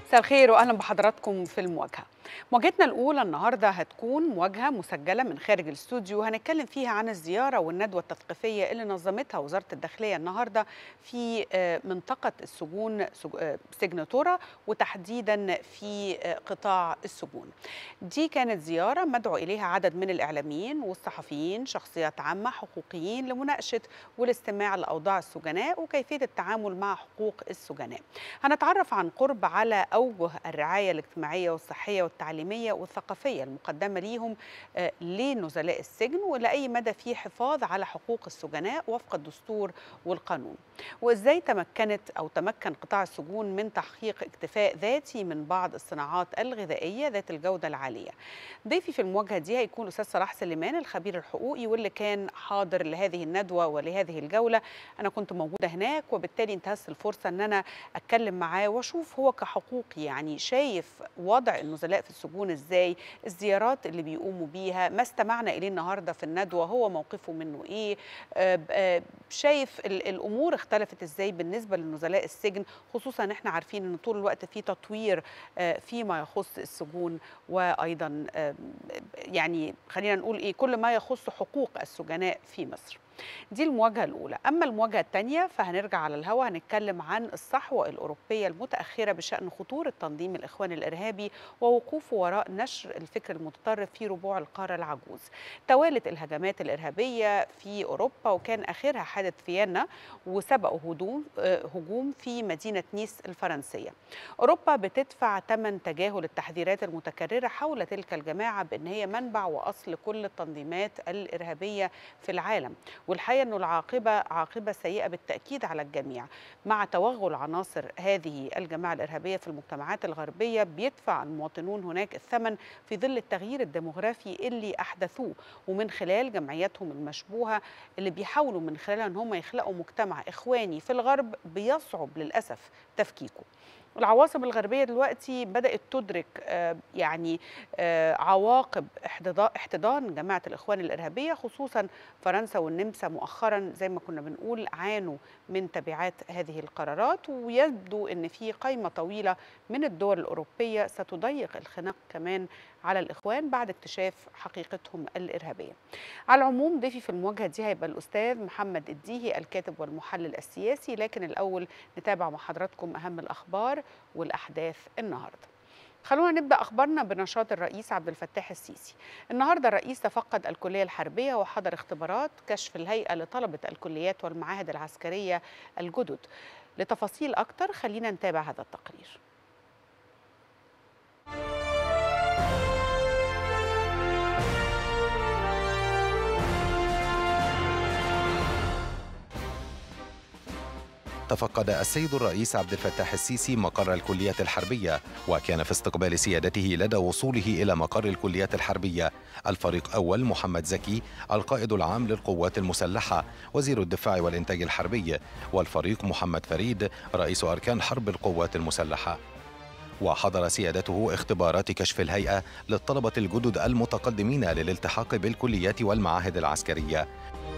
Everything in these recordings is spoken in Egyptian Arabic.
مساء الخير واهلا بحضراتكم في المواجهه. مواجهتنا الاولى النهارده هتكون مواجهه مسجله من خارج الاستوديو هنتكلم فيها عن الزياره والندوه التثقيفيه اللي نظمتها وزاره الداخليه النهارده في منطقه السجون سجن تورا وتحديدا في قطاع السجون. دي كانت زياره مدعو اليها عدد من الاعلاميين والصحفيين شخصيات عامه حقوقيين لمناقشه والاستماع لاوضاع السجناء وكيفيه التعامل مع حقوق السجناء. هنتعرف عن قرب على اوجه الرعايه الاجتماعيه والصحيه والتعليميه والثقافيه المقدمه ليهم لنزلاء السجن ولاي مدى في حفاظ على حقوق السجناء وفق الدستور والقانون وازاي تمكنت او تمكن قطاع السجون من تحقيق اكتفاء ذاتي من بعض الصناعات الغذائيه ذات الجوده العاليه ضيفي في المواجهه دي هيكون الاستاذ صلاح سليمان الخبير الحقوقي واللي كان حاضر لهذه الندوه ولهذه الجوله انا كنت موجوده هناك وبالتالي انتهز الفرصه ان انا اتكلم معاه واشوف هو كحقوقي يعني شايف وضع النزلاء في السجون ازاي الزيارات اللي بيقوموا بيها ما استمعنا اليه النهارده في الندوه هو موقفه منه ايه شايف الامور اختلفت ازاي بالنسبه لنزلاء السجن خصوصا ان احنا عارفين ان طول الوقت في تطوير فيما يخص السجون وايضا يعني خلينا نقول ايه كل ما يخص حقوق السجناء في مصر دي المواجهة الأولى أما المواجهة الثانية فهنرجع على الهواء هنتكلم عن الصحوة الأوروبية المتأخرة بشأن خطورة تنظيم الإخوان الإرهابي ووقوفه وراء نشر الفكر المتطرف في ربوع القارة العجوز توالت الهجمات الإرهابية في أوروبا وكان آخرها حادث فيينا وسبقه هجوم هجوم في مدينة نيس الفرنسية أوروبا بتدفع ثمن تجاهل التحذيرات المتكررة حول تلك الجماعة بأن هي منبع وأصل كل التنظيمات الإرهابية في العالم والحقيقه انه العاقبه عاقبه سيئه بالتاكيد على الجميع مع توغل عناصر هذه الجماعه الارهابيه في المجتمعات الغربيه بيدفع المواطنون هناك الثمن في ظل التغيير الديموغرافي اللي احدثوه ومن خلال جمعياتهم المشبوهه اللي بيحاولوا من خلالها ان هم يخلقوا مجتمع اخواني في الغرب بيصعب للاسف تفكيكه العواصم الغربيه دلوقتي بدات تدرك يعني عواقب احتضان جماعه الاخوان الارهابيه خصوصا فرنسا والنمسا مؤخرا زي ما كنا بنقول عانوا من تبعات هذه القرارات ويبدو ان في قائمه طويله من الدول الاوروبيه ستضيق الخناق كمان على الاخوان بعد اكتشاف حقيقتهم الارهابيه. على العموم ضيفي في المواجهه دي هيبقى الاستاذ محمد الديهي الكاتب والمحلل السياسي لكن الاول نتابع مع حضراتكم اهم الاخبار والاحداث النهارده. خلونا نبدا اخبارنا بنشاط الرئيس عبد الفتاح السيسي. النهارده الرئيس تفقد الكليه الحربيه وحضر اختبارات كشف الهيئه لطلبه الكليات والمعاهد العسكريه الجدد. لتفاصيل اكثر خلينا نتابع هذا التقرير. تفقد السيد الرئيس عبد الفتاح السيسي مقر الكلية الحربية وكان في استقبال سيادته لدى وصوله إلى مقر الكلية الحربية الفريق أول محمد زكي القائد العام للقوات المسلحة وزير الدفاع والإنتاج الحربي والفريق محمد فريد رئيس أركان حرب القوات المسلحة وحضر سيادته اختبارات كشف الهيئة للطلبة الجدد المتقدمين للالتحاق بالكليات والمعاهد العسكرية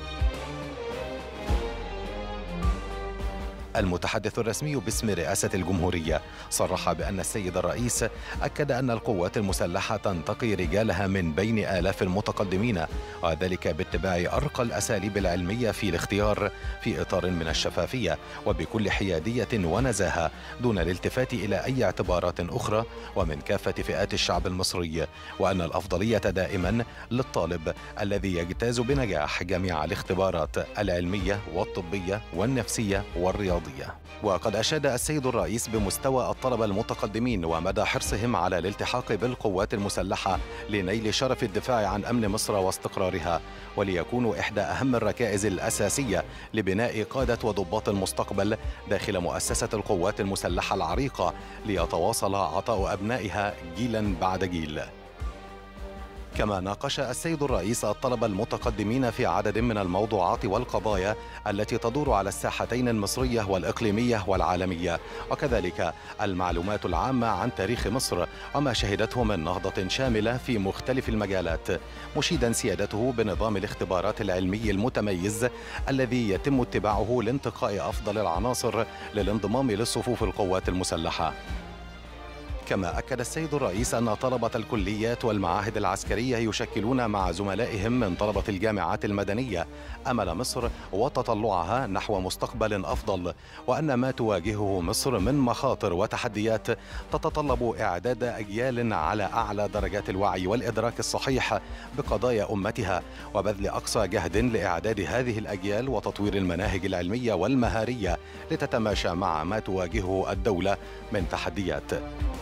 المتحدث الرسمي باسم رئاسة الجمهورية صرح بأن السيد الرئيس أكد أن القوات المسلحة تنتقي رجالها من بين آلاف المتقدمين وذلك باتباع أرقى الأساليب العلمية في الاختيار في إطار من الشفافية وبكل حيادية ونزاهة دون الالتفات إلى أي اعتبارات أخرى ومن كافة فئات الشعب المصري وأن الأفضلية دائما للطالب الذي يجتاز بنجاح جميع الاختبارات العلمية والطبية والنفسية والرياضية الرياضية وقد أشاد السيد الرئيس بمستوى الطلبة المتقدمين ومدى حرصهم على الالتحاق بالقوات المسلحة لنيل شرف الدفاع عن أمن مصر واستقرارها وليكونوا إحدى أهم الركائز الأساسية لبناء قادة وضباط المستقبل داخل مؤسسة القوات المسلحة العريقة ليتواصل عطاء أبنائها جيلا بعد جيل كما ناقش السيد الرئيس الطلبة المتقدمين في عدد من الموضوعات والقضايا التي تدور على الساحتين المصرية والإقليمية والعالمية وكذلك المعلومات العامة عن تاريخ مصر وما شهدته من نهضة شاملة في مختلف المجالات مشيدا سيادته بنظام الاختبارات العلمي المتميز الذي يتم اتباعه لانتقاء أفضل العناصر للانضمام للصفوف القوات المسلحة كما أكد السيد الرئيس أن طلبة الكليات والمعاهد العسكرية يشكلون مع زملائهم من طلبة الجامعات المدنية أمل مصر وتطلعها نحو مستقبل أفضل وأن ما تواجهه مصر من مخاطر وتحديات تتطلب إعداد أجيال على أعلى درجات الوعي والإدراك الصحيح بقضايا أمتها وبذل أقصى جهد لإعداد هذه الأجيال وتطوير المناهج العلمية والمهارية لتتماشى مع ما تواجهه الدولة من تحديات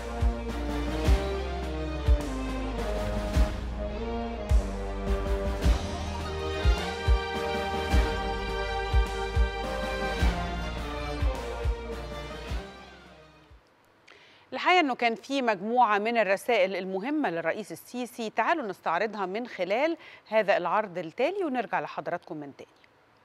الحقيقه انه كان في مجموعه من الرسائل المهمه للرئيس السيسي تعالوا نستعرضها من خلال هذا العرض التالي ونرجع لحضراتكم من تاني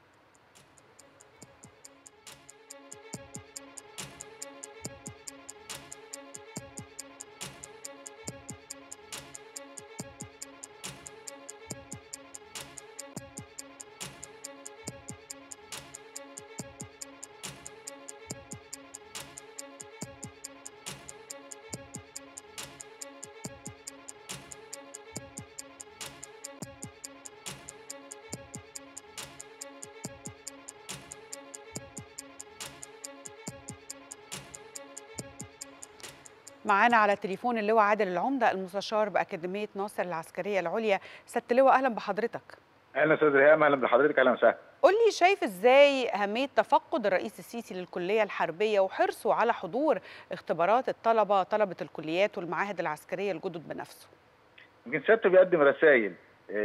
معانا على التليفون اللواء عادل العمده المستشار باكاديميه ناصر العسكريه العليا سياده اللواء اهلا بحضرتك اهلا استاذ ريهام اهلا بحضرتك اهلا وسهلا قول لي شايف ازاي اهميه تفقد الرئيس السيسي للكليه الحربيه وحرصه على حضور اختبارات الطلبه طلبه الكليات والمعاهد العسكريه الجدد بنفسه يمكن سيادته بيقدم رسائل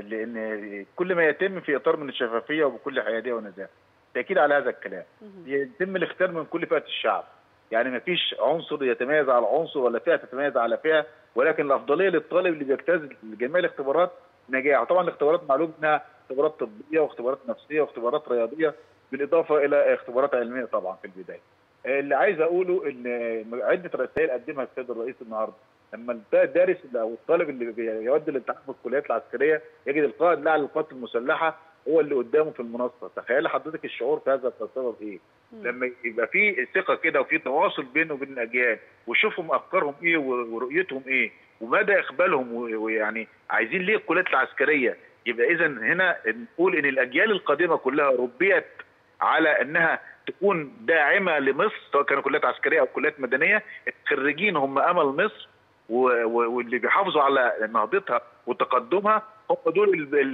لان كل ما يتم في اطار من الشفافيه وبكل حياديه ونزاهه تاكيد على هذا الكلام يتم الاختيار من كل فئه الشعب يعني ما فيش عنصر يتميز على عنصر ولا فئه تتميز على فئه ولكن الافضليه للطالب اللي بيجتاز جميع الاختبارات نجاح طبعا الاختبارات معلوم انها اختبارات طبيه واختبارات نفسيه واختبارات رياضيه بالاضافه الى اختبارات علميه طبعا في البدايه. اللي عايز اقوله ان عده رسائل قدمها السيد الرئيس النهارده لما الدارس او الطالب اللي بيود الالتحاق بالكليات العسكريه يجد القائد الاعلى للقوات المسلحه هو اللي قدامه في المنصه، تخيل حضرتك الشعور في هذا السبب ايه؟ لما يبقى في ثقه كده وفي تواصل بينه وبين الاجيال وشوفهم افكارهم ايه ورؤيتهم ايه ومدى اقبالهم ويعني عايزين ليه الكليات العسكريه يبقى اذا هنا نقول ان الاجيال القادمه كلها ربيت على انها تكون داعمه لمصر سواء كانوا كليات عسكريه او كليات مدنيه الخريجين هم امل مصر واللي بيحافظوا على نهضتها وتقدمها هم دول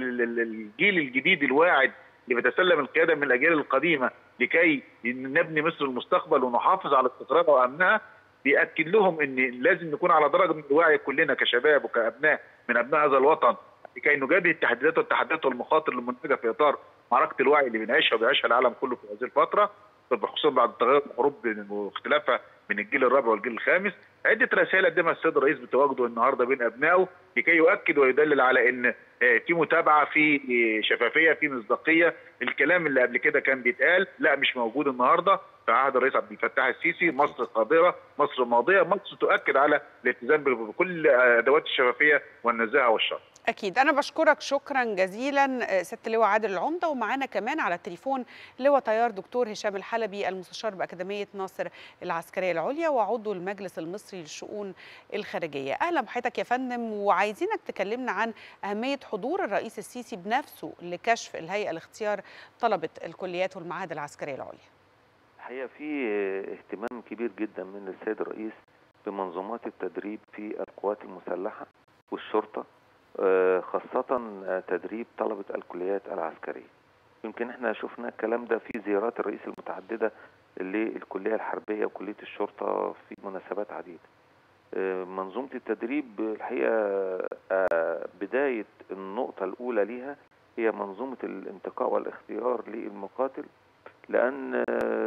الجيل الجديد الواعد اللي بيتسلم القياده من الاجيال القديمه لكي نبني مصر المستقبل ونحافظ على استقرارها وامنها بياكد لهم ان لازم نكون على درجه من الوعي كلنا كشباب وكابناء من ابناء هذا الوطن لكي نجابه التحديات والتحديات والمخاطر المنتجه في اطار معركه الوعي اللي بنعيشها وبيعيشها العالم كله في هذه الفتره خصوصا بعد تغير الحروب واختلافها من الجيل الرابع والجيل الخامس عده رسائل قدمها السيد الرئيس بتواجده النهارده بين ابنائه لكي يؤكد ويدلل على ان في متابعه في شفافيه في مصداقيه الكلام اللي قبل كده كان بيتقال لا مش موجود النهارده في عهد الرئيس عبد الفتاح السيسي مصر قادره مصر ماضيه مصر تؤكد على الالتزام بكل ادوات الشفافيه والنزاهه والشرف اكيد انا بشكرك شكرا جزيلا سياده اللواء عادل العمده ومعانا كمان على التليفون لواء طيار دكتور هشام الحلبي المستشار باكاديميه ناصر العسكريه العليا وعضو المجلس المصري للشؤون الخارجيه اهلا بحضرتك يا فندم وعايزينك تكلمنا عن اهميه حضور الرئيس السيسي بنفسه لكشف الهيئه لاختيار طلبه الكليات والمعاهد العسكريه العليا الحقيقه في اهتمام كبير جدا من السيد الرئيس بمنظومات التدريب في القوات المسلحه والشرطه خاصة تدريب طلبة الكليات العسكرية يمكن احنا شفنا الكلام ده في زيارات الرئيس المتعددة للكلية الحربية وكلية الشرطة في مناسبات عديدة منظومة التدريب الحقيقة بداية النقطة الأولى ليها هي منظومة الانتقاء والاختيار للمقاتل لأن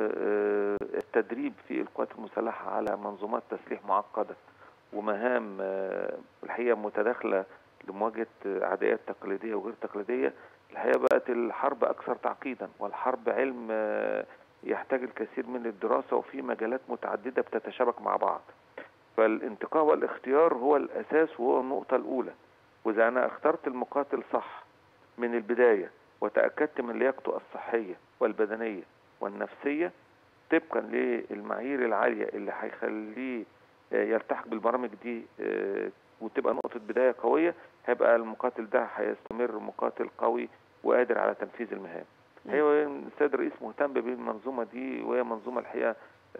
التدريب في القوات المسلحة على منظومات تسليح معقدة ومهام الحقيقة متداخلة لمواجهه عداءات تقليديه وغير تقليديه الحقيقه بقت الحرب اكثر تعقيدا والحرب علم يحتاج الكثير من الدراسه وفي مجالات متعدده بتتشابك مع بعض فالانتقاء والاختيار هو الاساس وهو النقطه الاولى واذا انا اخترت المقاتل صح من البدايه وتاكدت من لياقته الصحيه والبدنيه والنفسيه طبقا للمعايير العاليه اللي هيخليه يلتحق بالبرامج دي وتبقى نقطه بدايه قويه هيبقى المقاتل ده هيستمر مقاتل قوي وقادر على تنفيذ المهام هي السيد الرئيس مهتم بالمنظومه دي وهي منظومه الحقيقه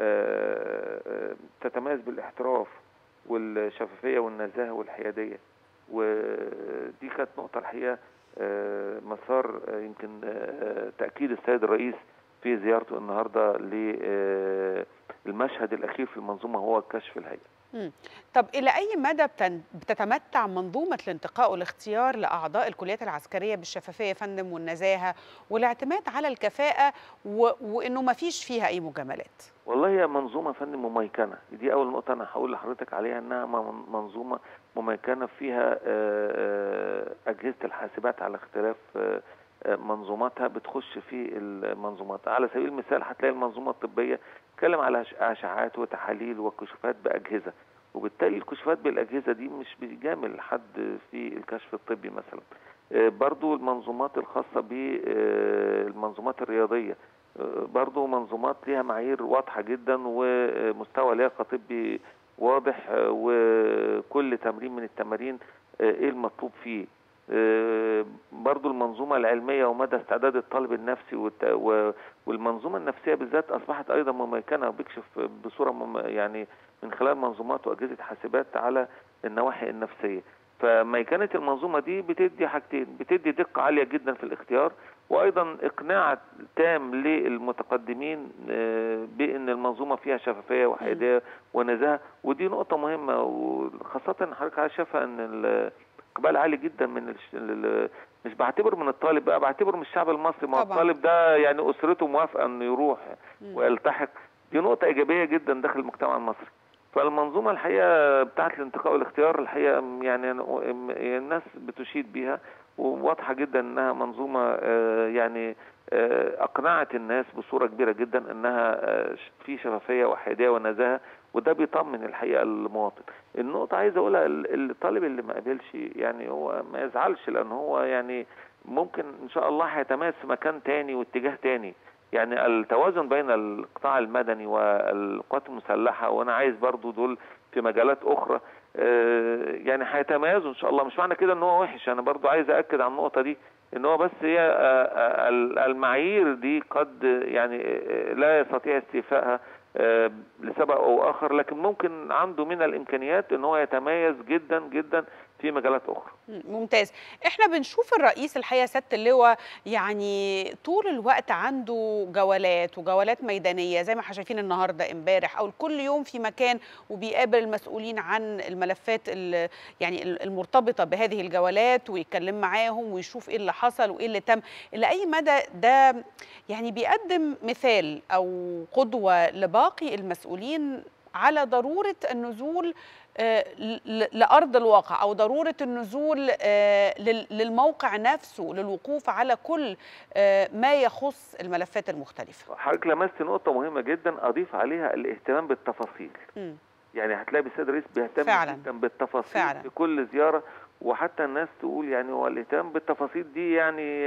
تتميز بالاحتراف والشفافيه والنزاهه والحياديه ودي كانت نقطه الحقيقه مسار يمكن تاكيد السيد الرئيس في زيارته النهارده للمشهد الاخير في المنظومه هو كشف الهيئه. مم. طب الى اي مدى بتتمتع منظومه الانتقاء والاختيار لاعضاء الكليات العسكريه بالشفافيه يا فندم والنزاهه والاعتماد على الكفاءه و... وانه ما فيش فيها اي مجاملات؟ والله هي منظومه فندم مميكنه دي اول نقطه انا هقول لحضرتك عليها انها منظومه مميكنه فيها اجهزه الحاسبات على اختلاف منظوماتها بتخش في المنظومات على سبيل المثال هتلاقي المنظومه الطبيه بتتكلم على اشعاعات وتحاليل وكشوفات باجهزه وبالتالي الكشوفات بالاجهزه دي مش بيجامل حد في الكشف الطبي مثلا برضو المنظومات الخاصه بالمنظومات الرياضيه برضو منظومات ليها معايير واضحه جدا ومستوى لياقه طبي واضح وكل تمرين من التمارين ايه المطلوب فيه برضو المنظومة العلمية ومدى استعداد الطالب النفسي والمنظومة النفسية بالذات أصبحت أيضا مميكنة وبيكشف بصورة مم يعني من خلال منظومات وأجهزة حاسبات على النواحي النفسية فميكنة المنظومة دي بتدي حاجتين بتدي دقة عالية جدا في الاختيار وأيضا إقناع تام للمتقدمين بأن المنظومة فيها شفافية وحيادية ونزاهة ودي نقطة مهمة وخاصة حضرتك شايفة أن اقبال عالي جدا من الش... مش بعتبر من الطالب بقى بعتبر من الشعب المصري ما الطالب ده يعني اسرته موافقه انه يروح م. ويلتحق دي نقطه ايجابيه جدا داخل المجتمع المصري فالمنظومه الحقيقه بتاعه الانتقاء والاختيار الحقيقه يعني الناس بتشيد بيها وواضحه جدا انها منظومه يعني اقنعت الناس بصوره كبيره جدا انها في شفافيه وحياديه ونزاهه وده بيطمن الحقيقه المواطن النقطه عايز اقولها الطالب اللي ما قبلش يعني هو ما يزعلش لان هو يعني ممكن ان شاء الله هيتميز في مكان تاني واتجاه تاني يعني التوازن بين القطاع المدني والقوات المسلحه وانا عايز برضو دول في مجالات اخرى يعني هيتميزوا ان شاء الله مش معنى كده ان هو وحش انا برضو عايز اكد على النقطه دي ان هو بس هي المعايير دي قد يعني لا يستطيع استيفائها لسبب او اخر لكن ممكن عنده من الامكانيات ان هو يتميز جدا جدا في مجالات اخرى ممتاز احنا بنشوف الرئيس الحقيقه سياده اللواء يعني طول الوقت عنده جولات وجولات ميدانيه زي ما احنا شايفين النهارده امبارح او كل يوم في مكان وبيقابل المسؤولين عن الملفات يعني المرتبطه بهذه الجولات ويتكلم معاهم ويشوف ايه اللي حصل وايه اللي تم الى اي مدى ده يعني بيقدم مثال او قدوه لباقي المسؤولين على ضروره النزول لارض الواقع او ضروره النزول للموقع نفسه للوقوف على كل ما يخص الملفات المختلفه. حضرتك لمست نقطه مهمه جدا اضيف عليها الاهتمام بالتفاصيل. م. يعني هتلاقي السيد الرئيس بيهتم فعلا. جدا بالتفاصيل فعلا. في كل زياره وحتى الناس تقول يعني هو الاهتمام بالتفاصيل دي يعني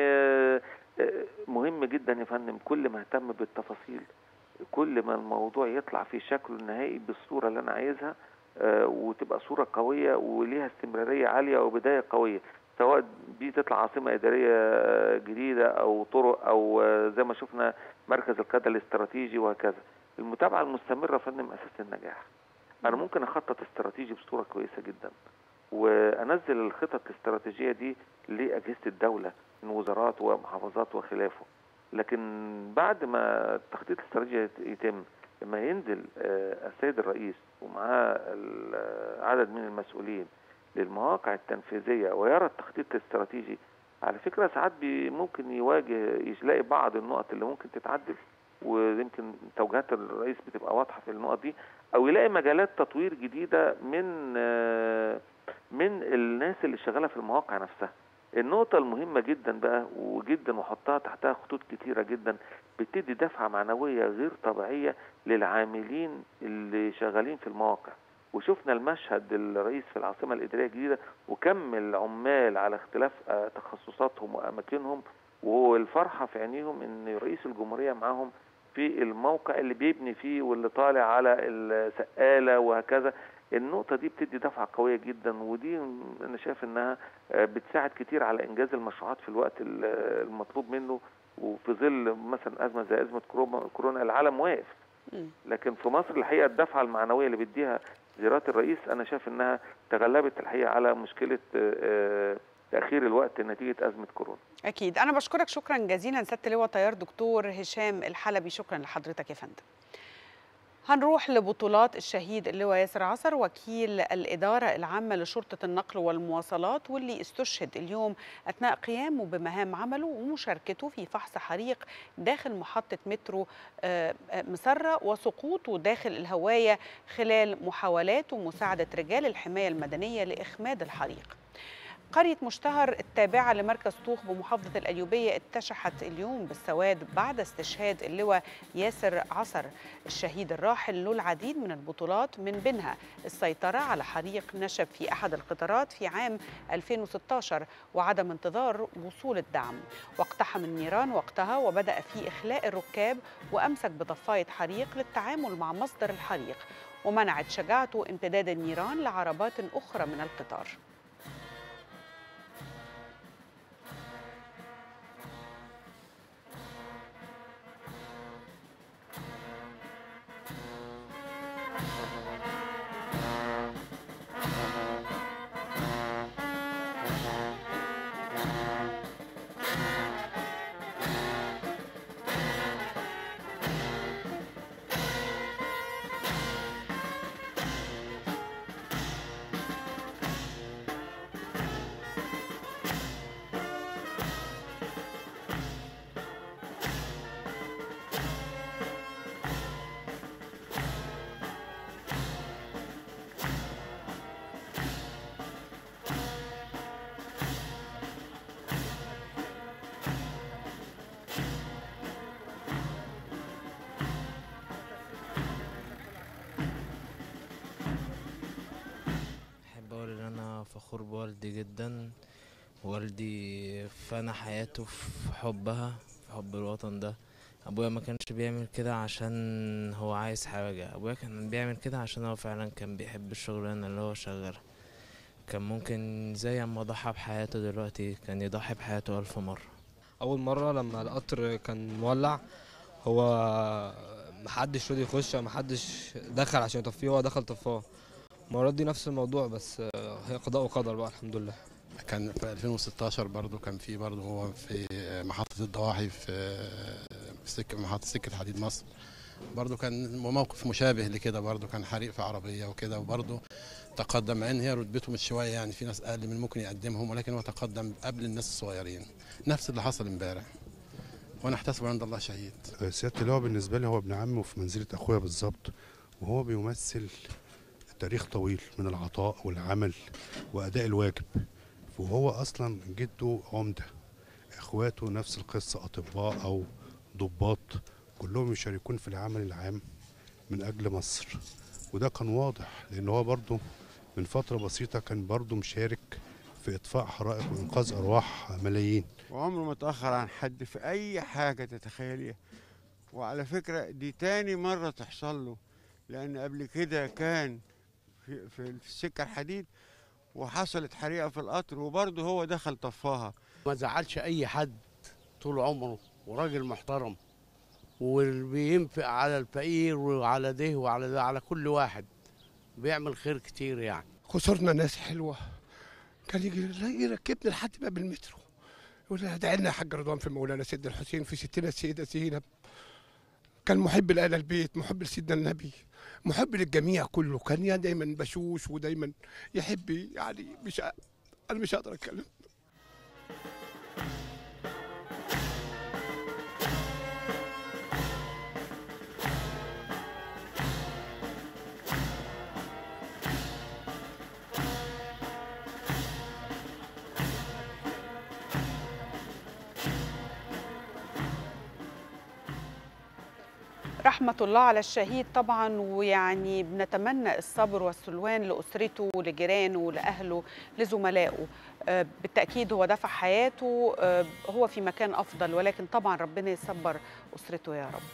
مهم جدا يا فندم كل ما اهتم بالتفاصيل كل ما الموضوع يطلع في شكله النهائي بالصوره اللي انا عايزها وتبقى صوره قويه وليها استمراريه عاليه وبدايه قويه سواء دي تطلع عاصمه اداريه جديده او طرق او زي ما شفنا مركز القياده الاستراتيجي وهكذا المتابعه المستمره فندم اساس النجاح انا ممكن اخطط استراتيجي بصوره كويسه جدا وانزل الخطط الاستراتيجيه دي لاجهزه الدوله من وزارات ومحافظات وخلافه لكن بعد ما التخطيط الاستراتيجي يتم لما ينزل السيد الرئيس ومعاه عدد من المسؤولين للمواقع التنفيذيه ويرى التخطيط الاستراتيجي على فكره ساعات ممكن يواجه يلاقي بعض النقط اللي ممكن تتعدل ويمكن توجيهات الرئيس بتبقى واضحه في النقط دي او يلاقي مجالات تطوير جديده من من الناس اللي شغاله في المواقع نفسها النقطة المهمة جدا بقى وجدا وحطها تحتها خطوط كتيرة جدا بتدي دفعة معنوية غير طبيعية للعاملين اللي شغالين في المواقع وشفنا المشهد الرئيس في العاصمة الإدارية الجديدة وكم العمال على اختلاف تخصصاتهم وأماكنهم والفرحة في عينيهم إن رئيس الجمهورية معاهم في الموقع اللي بيبني فيه واللي طالع على السقالة وهكذا النقطة دي بتدي دفعة قوية جدا ودي أنا شايف إنها بتساعد كتير على إنجاز المشروعات في الوقت المطلوب منه وفي ظل مثلا أزمة زي أزمة كورونا العالم واقف لكن في مصر الحقيقة الدفعة المعنوية اللي بيديها زيارات الرئيس أنا شايف إنها تغلبت الحقيقة على مشكلة تأخير الوقت نتيجة أزمة كورونا أكيد أنا بشكرك شكرا جزيلا سيادة اللواء طيار دكتور هشام الحلبي شكرا لحضرتك يا فندم هنروح لبطولات الشهيد اللواء ياسر عصر وكيل الإدارة العامة لشرطة النقل والمواصلات واللي استشهد اليوم أثناء قيامه بمهام عمله ومشاركته في فحص حريق داخل محطة مترو مسرة وسقوطه داخل الهواية خلال محاولات ومساعدة رجال الحماية المدنية لإخماد الحريق قرية مشتهر التابعة لمركز طوخ بمحافظة الأيوبية اتشحت اليوم بالسواد بعد استشهاد اللواء ياسر عصر الشهيد الراحل له العديد من البطولات من بينها السيطرة على حريق نشب في أحد القطارات في عام 2016 وعدم انتظار وصول الدعم واقتحم النيران وقتها وبدأ في إخلاء الركاب وأمسك بضفاية حريق للتعامل مع مصدر الحريق ومنعت شجاعته امتداد النيران لعربات أخرى من القطار فخور بوالدي جدا والدي فنى حياته في حبها في حب الوطن ده ابويا ما كانش بيعمل كده عشان هو عايز حاجة ابويا كان بيعمل كده عشان هو فعلا كان بيحب الشغلانة اللي هو شغالها كان ممكن زي ما ضحى بحياته دلوقتي كان يضحي بحياته ألف مرة أول مرة لما القطر كان مولع هو محدش راضي يخش محدش دخل عشان يطفيه هو دخل طفاه المرة دي نفس الموضوع بس هي قضاء وقدر بقى الحمد لله كان في 2016 برضو كان في برضو هو في محطة الضواحي في في سكة محطة سكة حديد مصر برضو كان موقف مشابه لكده برضو كان حريق في عربية وكده وبرضو تقدم مع ان هي رتبته مش شوية يعني في ناس اقل من ممكن يقدمهم ولكن هو تقدم قبل الناس الصغيرين نفس اللي حصل امبارح وانا احتسب عند الله شهيد سيادة اللواء بالنسبة لي هو ابن عمي وفي منزلة اخويا بالظبط وهو بيمثل تاريخ طويل من العطاء والعمل واداء الواجب وهو اصلا جده عمده اخواته نفس القصه اطباء او ضباط كلهم يشاركون في العمل العام من اجل مصر وده كان واضح لان هو برضه من فتره بسيطه كان برضه مشارك في اطفاء حرائق وانقاذ ارواح ملايين وعمره ما اتاخر عن حد في اي حاجه تتخيليها وعلى فكره دي تاني مره تحصل له لان قبل كده كان في, في السكه الحديد وحصلت حريقه في القطر وبرضه هو دخل طفاها ما زعلش اي حد طول عمره وراجل محترم وبينفق على الفقير وعلى ده وعلى ده على كل واحد بيعمل خير كتير يعني خسرنا ناس حلوه كان يجي يركبنا لحد باب المترو يقول ادعي لنا يا حاج رضوان في مولانا سيدنا الحسين في ستنا السيده زينب كان محب لآل البيت محب لسيدنا النبي محب للجميع كله كان دايما بشوش ودايما يحب يعني مش انا مش هقدر اتكلم رحمة الله على الشهيد طبعا ويعني بنتمنى الصبر والسلوان لأسرته لجيرانه لأهله لزملائه بالتأكيد هو دفع حياته هو في مكان أفضل ولكن طبعا ربنا يصبر أسرته يا رب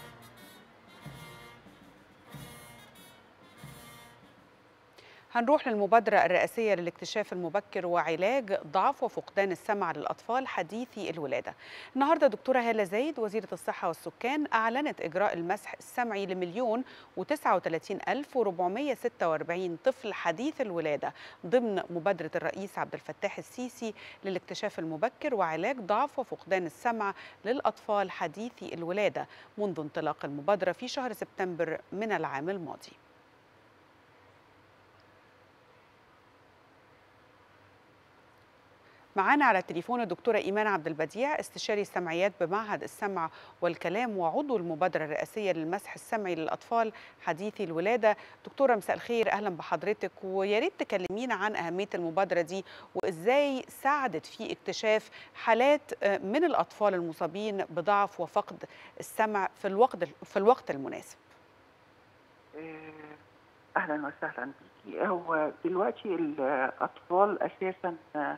هنروح للمبادرة الرئاسية للاكتشاف المبكر وعلاج ضعف وفقدان السمع للأطفال حديثي الولادة النهاردة دكتورة هالة زايد وزيرة الصحة والسكان أعلنت إجراء المسح السمعي لمليون و39 ألف و446 طفل حديث الولادة ضمن مبادرة الرئيس عبد الفتاح السيسي للاكتشاف المبكر وعلاج ضعف وفقدان السمع للأطفال حديثي الولادة منذ انطلاق المبادرة في شهر سبتمبر من العام الماضي معانا على التليفون الدكتورة إيمان عبد البديع استشاري السمعيات بمعهد السمع والكلام وعضو المبادرة الرئاسية للمسح السمعي للأطفال حديثي الولادة دكتورة مساء الخير أهلا بحضرتك ويا ريت تكلمينا عن أهمية المبادرة دي وإزاي ساعدت في اكتشاف حالات من الأطفال المصابين بضعف وفقد السمع في الوقت في الوقت المناسب اهلا وسهلا بيكي هو دلوقتي الاطفال اساسا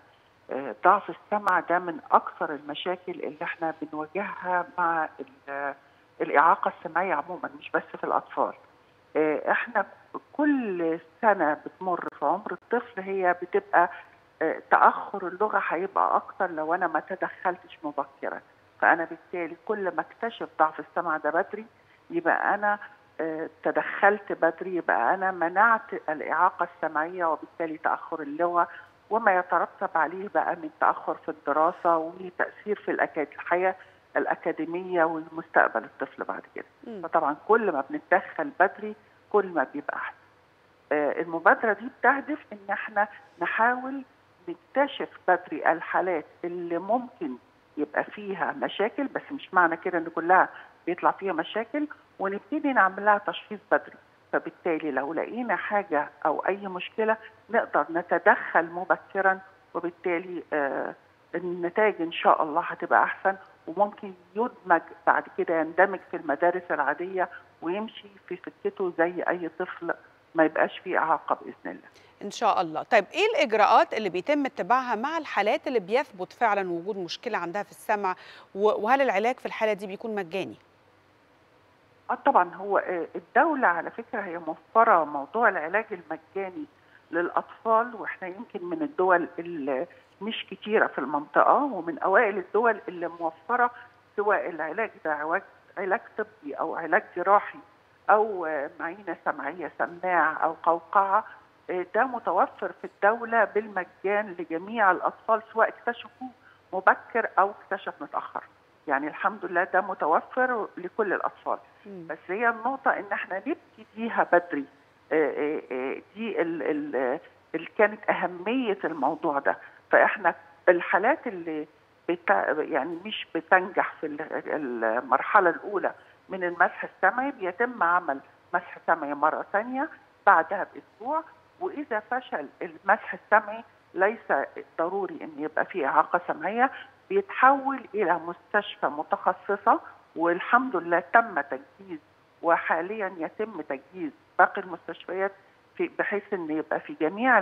ضعف السمع ده من اكثر المشاكل اللي احنا بنواجهها مع الاعاقه السمعيه عموما مش بس في الاطفال احنا كل سنه بتمر في عمر الطفل هي بتبقى تاخر اللغه هيبقى اكتر لو انا ما تدخلتش مبكرا فانا بالتالي كل ما اكتشف ضعف السمع ده بدري يبقى انا تدخلت بدري يبقى انا منعت الاعاقه السمعيه وبالتالي تاخر اللغه وما يترتب عليه بقى من تاخر في الدراسه وتاثير في الحياه الاكاديميه ومستقبل الطفل بعد كده م. فطبعا كل ما بنتدخل بدري كل ما بيبقى احسن آه المبادره دي بتهدف ان احنا نحاول نكتشف بدري الحالات اللي ممكن يبقى فيها مشاكل بس مش معنى كده ان كلها بيطلع فيها مشاكل ونبتدي نعمل لها تشخيص بدري فبالتالي لو لقينا حاجة أو أي مشكلة نقدر نتدخل مبكرا وبالتالي آه النتائج إن شاء الله هتبقى أحسن وممكن يدمج بعد كده يندمج في المدارس العادية ويمشي في سكته زي أي طفل ما يبقاش فيه إعاقة بإذن الله إن شاء الله طيب إيه الإجراءات اللي بيتم اتباعها مع الحالات اللي بيثبت فعلا وجود مشكلة عندها في السمع وهل العلاج في الحالة دي بيكون مجاني؟ اه طبعا هو الدولة على فكرة هي موفرة موضوع العلاج المجاني للأطفال واحنا يمكن من الدول اللي مش كتيرة في المنطقة ومن أوائل الدول اللي موفرة سواء العلاج ده علاج علاج طبي أو علاج جراحي أو معينة سمعية سماع أو قوقعة ده متوفر في الدولة بالمجان لجميع الأطفال سواء اكتشفوا مبكر أو اكتشف متأخر يعني الحمد لله ده متوفر لكل الاطفال م. بس هي النقطه ان احنا نبتديها بدري دي اللي كانت اهميه الموضوع ده فاحنا الحالات اللي بتا يعني مش بتنجح في المرحله الاولى من المسح السمعي بيتم عمل مسح سمعي مره ثانيه بعدها باسبوع واذا فشل المسح السمعي ليس ضروري ان يبقى فيه اعاقه سمعيه بيتحول الى مستشفى متخصصه والحمد لله تم تجهيز وحاليا يتم تجهيز باقي المستشفيات في بحيث ان يبقى في جميع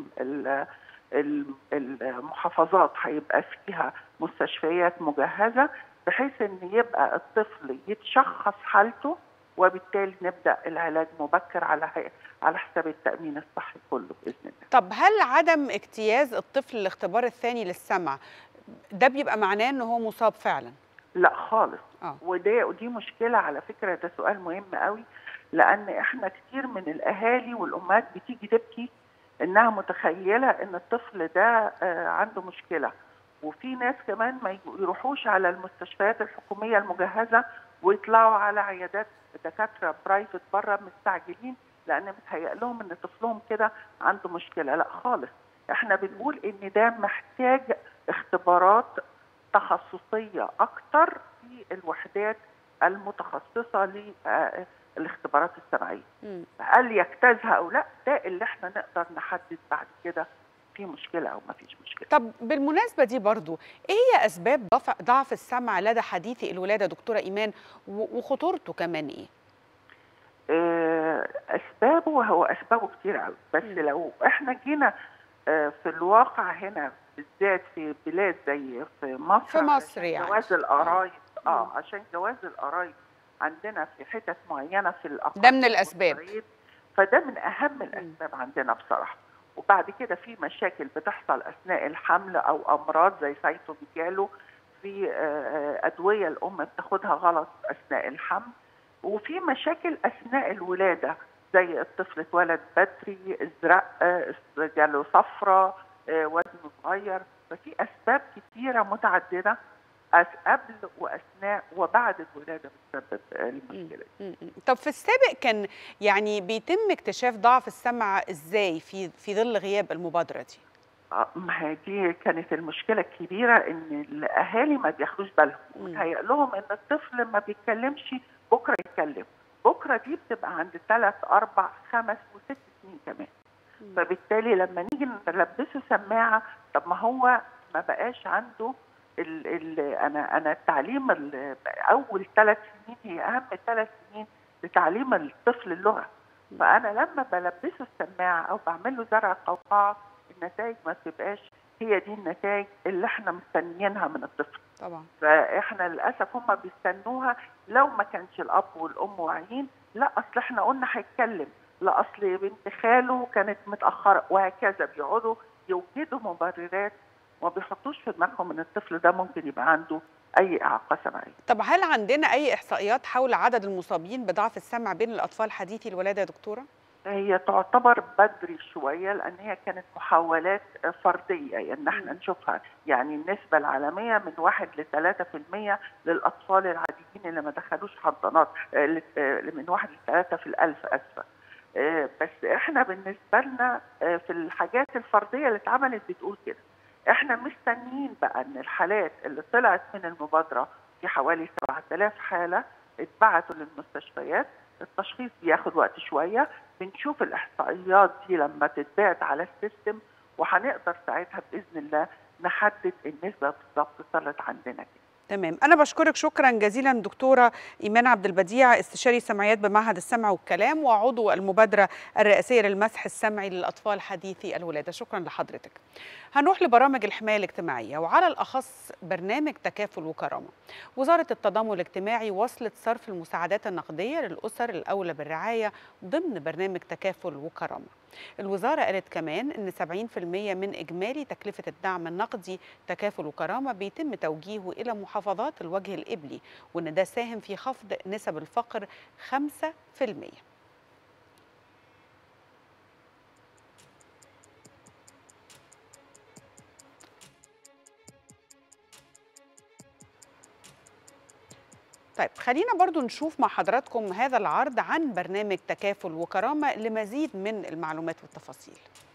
المحافظات هيبقى فيها مستشفيات مجهزه بحيث ان يبقى الطفل يتشخص حالته وبالتالي نبدا العلاج مبكر على على حساب التامين الصحي كله باذن الله. طب هل عدم اجتياز الطفل الاختبار الثاني للسمع ده بيبقى معناه ان هو مصاب فعلا لا خالص آه. وده ودي مشكله على فكره ده سؤال مهم قوي لان احنا كتير من الاهالي والامهات بتيجي تبكي انها متخيله ان الطفل ده آه عنده مشكله وفي ناس كمان ما يروحوش على المستشفيات الحكوميه المجهزه ويطلعوا على عيادات دكاتره برايفت بره مستعجلين لان متهيأ لهم ان طفلهم كده عنده مشكله لا خالص احنا بنقول ان ده محتاج اختبارات تخصصيه اكتر في الوحدات المتخصصه للاختبارات السمعيه هل يجتازها او لا ده اللي احنا نقدر نحدد بعد كده في مشكله او ما فيش مشكله طب بالمناسبه دي برضو ايه هي اسباب ضعف السمع لدى حديثي الولاده دكتوره ايمان وخطورته كمان ايه اسبابه هو اسبابه كتير قوي بس م. لو احنا جينا في الواقع هنا بالذات في بلاد زي في مصر في مصر يعني جواز القرايب اه عشان جواز القرايب عندنا في حتت معينه في الاقاليم ده من الاسباب فده من اهم الاسباب عندنا بصراحه وبعد كده في مشاكل بتحصل اثناء الحمل او امراض زي سايتوميجالو في آه، ادويه الام بتاخدها غلط اثناء الحمل وفي مشاكل اثناء الولاده زي الطفل اتولد بدري ازرق آه، جاله صفرة آه، وزنه صغير ففي اسباب كتيره متعدده أس- قبل واثناء وبعد الولاده بتسبب المشكله دي. م- م. طب في السابق كان يعني بيتم اكتشاف ضعف السمع ازاي في في ظل غياب المبادره دي؟ آه، ما هي دي كانت المشكله الكبيره ان الاهالي ما بياخدوش بالهم وتهيأ لهم ان الطفل ما بيتكلمش بكره يتكلم بكره دي بتبقى عند ثلاث اربع خمس وست سنين كمان فبالتالي لما نيجي نلبسه سماعه طب ما هو ما بقاش عنده ال ال انا انا التعليم ال- اول ثلاث سنين هي اهم ثلاث سنين لتعليم الطفل اللغه فانا لما بلبسه السماعه او بعمل له زرع قوقعه النتائج ما بتبقاش هي دي النتائج اللي احنا مستنيينها من الطفل طبعا فاحنا للاسف هم بيستنوها لو ما كانش الاب والام واعيين لا اصل احنا قلنا هيتكلم لا اصل بنت خاله كانت متاخره وهكذا بيقعدوا يوجدوا مبررات وما بيحطوش في دماغهم ان الطفل ده ممكن يبقى عنده اي اعاقه سمعيه طب هل عندنا اي احصائيات حول عدد المصابين بضعف السمع بين الاطفال حديثي الولاده يا دكتوره؟ هي تعتبر بدري شويه لان هي كانت محاولات فرديه يعني احنا نشوفها يعني النسبه العالميه من 1 ل 3% للاطفال العاديين اللي ما دخلوش حضانات آه، ل- آه، من 1 ل 3 في الالف اسفه آه، بس احنا بالنسبه لنا آه، في الحاجات الفرديه اللي اتعملت بتقول كده احنا مستنيين بقى ان الحالات اللي طلعت من المبادره في حوالي 7000 حاله اتبعتوا للمستشفيات التشخيص بياخد وقت شويه بنشوف الاحصائيات دي لما تتبعت على السيستم وهنقدر ساعتها باذن الله نحدد النسبه بالظبط طلعت عندنا كده تمام انا بشكرك شكرا جزيلا دكتوره ايمان عبد البديع استشاري سمعيات بمعهد السمع والكلام وعضو المبادره الرئاسيه للمسح السمعي للاطفال حديثي الولاده شكرا لحضرتك هنروح لبرامج الحمايه الاجتماعيه وعلى الاخص برنامج تكافل وكرامه وزاره التضامن الاجتماعي وصلت صرف المساعدات النقديه للاسر الاولى بالرعايه ضمن برنامج تكافل وكرامه الوزارة قالت كمان أن 70% من إجمالي تكلفة الدعم النقدي تكافل وكرامة بيتم توجيهه إلى محافظات الوجه الإبلي وأن ده ساهم في خفض نسب الفقر 5%. طيب خلينا برضو نشوف مع حضراتكم هذا العرض عن برنامج تكافل وكرامة لمزيد من المعلومات والتفاصيل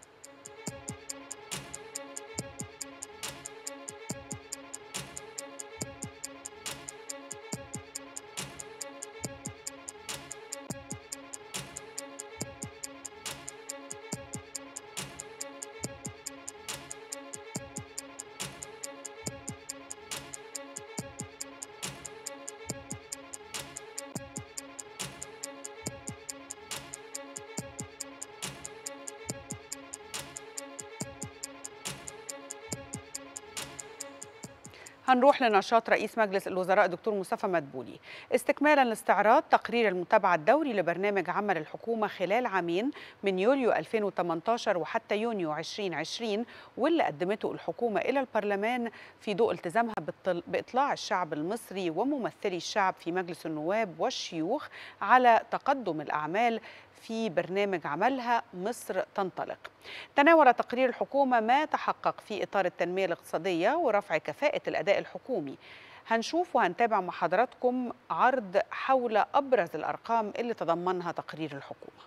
هنروح لنشاط رئيس مجلس الوزراء دكتور مصطفى مدبولي استكمالا لاستعراض تقرير المتابعة الدوري لبرنامج عمل الحكومة خلال عامين من يوليو 2018 وحتى يونيو 2020 واللي قدمته الحكومة إلى البرلمان في ضوء التزامها بالطل- بإطلاع الشعب المصري وممثلي الشعب في مجلس النواب والشيوخ على تقدم الأعمال في برنامج عملها مصر تنطلق تناول تقرير الحكومة ما تحقق في إطار التنمية الاقتصادية ورفع كفاءة الأداء الحكومي هنشوف وهنتابع مع حضراتكم عرض حول أبرز الأرقام اللي تضمنها تقرير الحكومة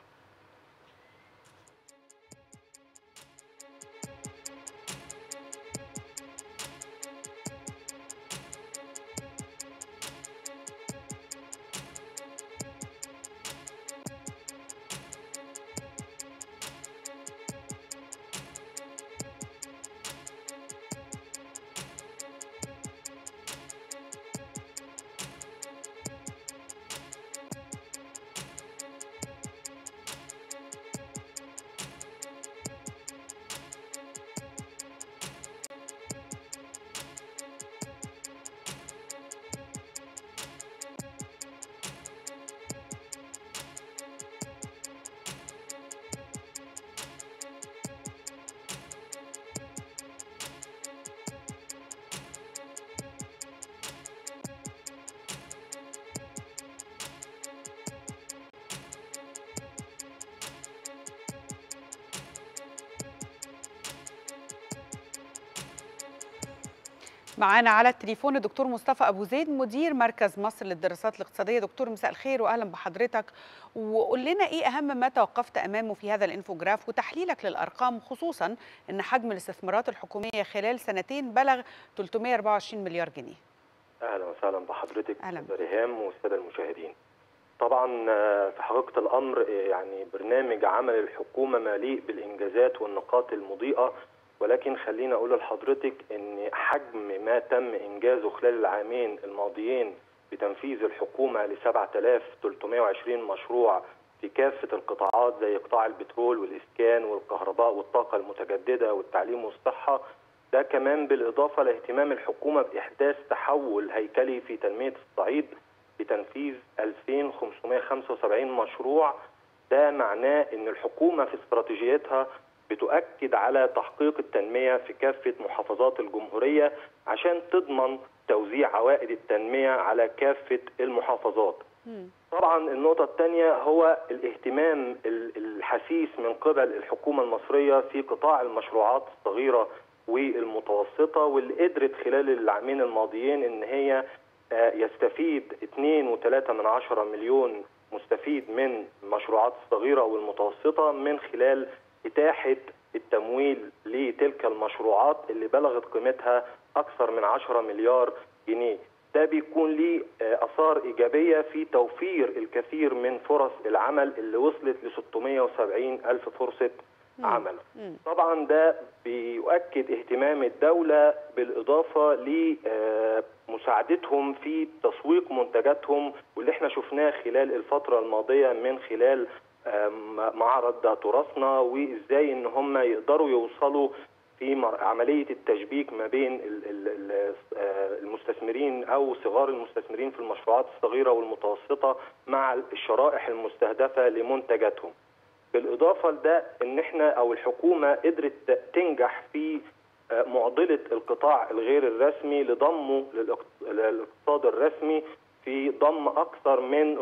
معانا على التليفون الدكتور مصطفى ابو زيد مدير مركز مصر للدراسات الاقتصاديه دكتور مساء الخير واهلا بحضرتك وقول لنا ايه اهم ما توقفت امامه في هذا الانفوجراف وتحليلك للارقام خصوصا ان حجم الاستثمارات الحكوميه خلال سنتين بلغ 324 مليار جنيه اهلا وسهلا بحضرتك أهلاً. ريهام والساده المشاهدين طبعا آه، في حقيقه الامر آه، يعني برنامج عمل الحكومه مليء بالانجازات والنقاط المضيئه ولكن خليني اقول لحضرتك ان حجم ما تم انجازه خلال العامين الماضيين بتنفيذ الحكومه ل 7320 مشروع في كافه القطاعات زي قطاع البترول والاسكان والكهرباء والطاقه المتجدده والتعليم والصحه ده كمان بالاضافه لاهتمام الحكومه باحداث تحول هيكلي في تنميه الصعيد بتنفيذ 2575 مشروع ده معناه ان الحكومه في استراتيجيتها بتؤكد على تحقيق التنميه في كافه محافظات الجمهوريه عشان تضمن توزيع عوائد التنميه على كافه المحافظات. طبعا النقطة الثانية هو الاهتمام ال- الحثيث من قبل الحكومة المصرية في قطاع المشروعات الصغيرة والمتوسطة واللي قدرت خلال العامين الماضيين ان هي آه، يستفيد 2.3 من عشرة مليون مستفيد من المشروعات الصغيرة والمتوسطة من خلال إتاحة التمويل لتلك المشروعات اللي بلغت قيمتها أكثر من 10 مليار جنيه ده بيكون ليه آه، آثار إيجابية في توفير الكثير من فرص العمل اللي وصلت ل 670 ألف فرصة عمل طبعا ده بيؤكد اهتمام الدولة بالإضافة لمساعدتهم في تسويق منتجاتهم واللي احنا شفناه خلال الفترة الماضية من خلال آم، معرض تراثنا وازاي ان هم يقدروا يوصلوا في مر- عملية التشبيك ما بين ال- ال- ال- آه، المستثمرين أو صغار المستثمرين في المشروعات الصغيرة والمتوسطة مع الشرائح المستهدفة لمنتجاتهم بالإضافة لده إن إحنا أو الحكومة قدرت تنجح في آه، معضلة القطاع الغير الرسمي لضمه للاقت- للاقتصاد الرسمي في ضم أكثر من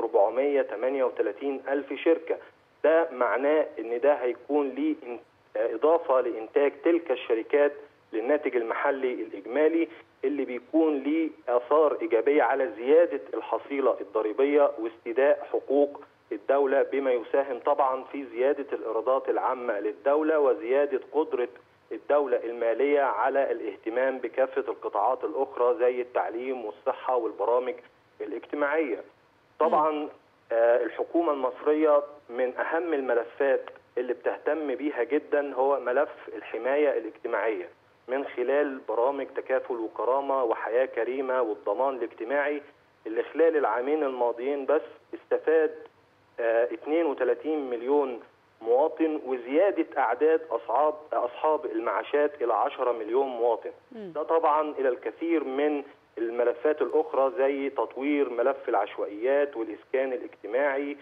438 ألف شركة ده معناه إن ده هيكون ليه إن- آه، إضافة لإنتاج تلك الشركات للناتج المحلي الإجمالي اللي بيكون ليه آثار إيجابية على زيادة الحصيلة الضريبية واستيداء حقوق الدولة بما يساهم طبعا في زيادة الإيرادات العامة للدولة وزيادة قدرة الدولة المالية على الاهتمام بكافة القطاعات الأخرى زي التعليم والصحة والبرامج الاجتماعية طبعا آه، الحكومة المصرية من أهم الملفات اللي بتهتم بيها جدا هو ملف الحماية الاجتماعية من خلال برامج تكافل وكرامة وحياة كريمة والضمان الاجتماعي اللي خلال العامين الماضيين بس استفاد آه، 32 مليون مواطن وزيادة أعداد أصحاب أصحاب المعاشات إلى 10 مليون مواطن ده طبعا إلى الكثير من الملفات الأخرى زي تطوير ملف العشوائيات والإسكان الاجتماعي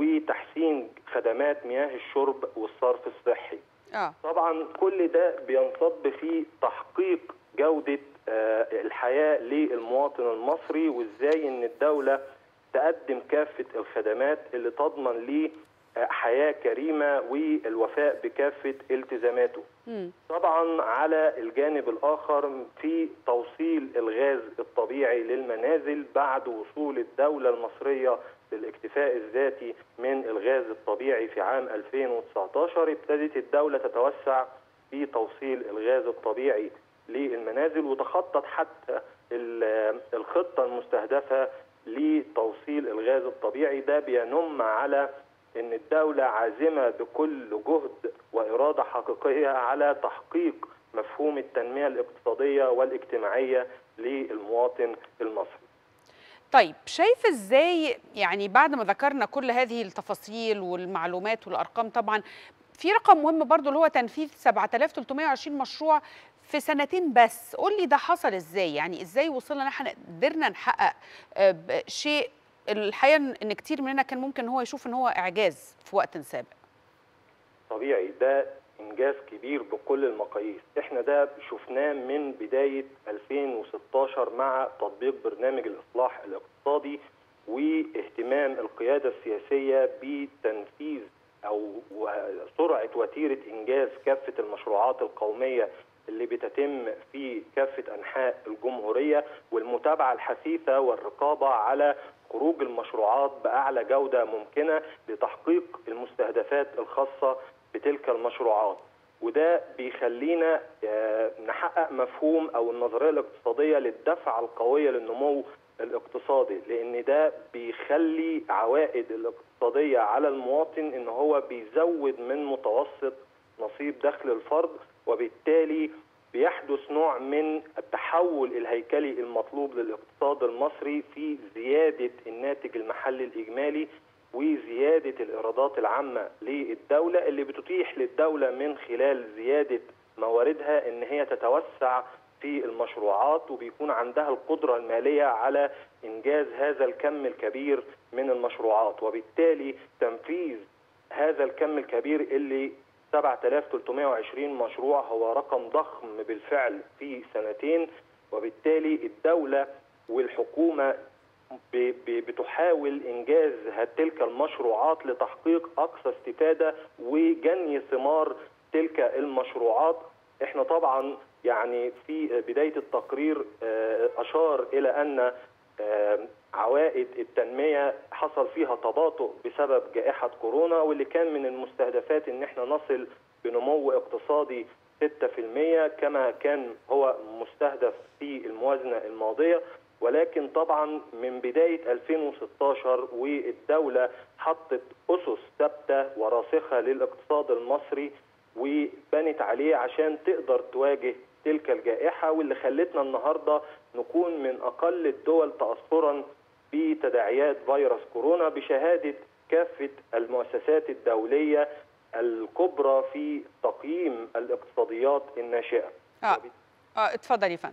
وتحسين خدمات مياه الشرب والصرف الصحي اه طبعا كل ده بينصب في تحقيق جودة آه، الحياة للمواطن المصري وازاي ان الدولة تقدم كافة الخدمات اللي تضمن ليه آه، حياة كريمة والوفاء بكافة التزاماته مم. طبعا على الجانب الآخر في توصيل الغاز الطبيعي للمنازل بعد وصول الدولة المصرية للاكتفاء الذاتي من الغاز الطبيعي في عام 2019 ابتدت الدولة تتوسع في توصيل الغاز الطبيعي للمنازل وتخطط حتى ال- الخطة المستهدفة لتوصيل الغاز الطبيعي ده بينم على ان الدولة عازمة بكل جهد وإرادة حقيقية على تحقيق مفهوم التنمية الاقتصادية والاجتماعية للمواطن المصري طيب شايف ازاي يعني بعد ما ذكرنا كل هذه التفاصيل والمعلومات والارقام طبعا في رقم مهم برضو اللي هو تنفيذ 7320 مشروع في سنتين بس قول لي ده حصل ازاي يعني ازاي وصلنا ان احنا قدرنا نحقق آه، ب- شيء الحقيقه ان كتير مننا كان ممكن هو يشوف ان هو اعجاز في وقت سابق طبيعي ده انجاز كبير بكل المقاييس احنا ده شفناه من بدايه 2016 مع تطبيق برنامج الاصلاح الاقتصادي واهتمام القياده السياسيه بتنفيذ او و- سرعه وتيره انجاز كافه المشروعات القوميه اللي بتتم في كافة أنحاء الجمهورية والمتابعة الحثيثة والرقابة على خروج المشروعات بأعلى جودة ممكنة لتحقيق المستهدفات الخاصة بتلك المشروعات وده بيخلينا آه، نحقق مفهوم أو النظرية الاقتصادية للدفعة القوية للنمو الاقتصادي لأن ده بيخلي عوائد الاقتصادية على المواطن إن هو بيزود من متوسط نصيب دخل الفرد وبالتالي بيحدث نوع من التحول الهيكلي المطلوب للاقتصاد المصري في زيادة الناتج المحلي الإجمالي وزيادة الإيرادات العامة للدولة اللي بتتيح للدولة من خلال زيادة مواردها إن هي تتوسع في المشروعات وبيكون عندها القدرة المالية على إنجاز هذا الكم الكبير من المشروعات وبالتالي تنفيذ هذا الكم الكبير اللي 7320 مشروع هو رقم ضخم بالفعل في سنتين وبالتالي الدولة والحكومة ب- ب- بتحاول إنجاز تلك المشروعات لتحقيق أقصى استفادة وجني ثمار تلك المشروعات احنا طبعا يعني في بداية التقرير آه، أشار إلى أن آه، عوائد التنمية حصل فيها تباطؤ بسبب جائحة كورونا واللي كان من المستهدفات ان احنا نصل بنمو اقتصادي 6% كما كان هو مستهدف في الموازنة الماضية ولكن طبعا من بداية 2016 والدولة حطت أسس ثابتة وراسخة للاقتصاد المصري وبنت عليه عشان تقدر تواجه تلك الجائحة واللي خلتنا النهاردة نكون من أقل الدول تأثرا بتداعيات فيروس كورونا بشهادة كافة المؤسسات الدولية الكبرى في تقييم الاقتصاديات الناشئة اه اه اتفضل يا فندم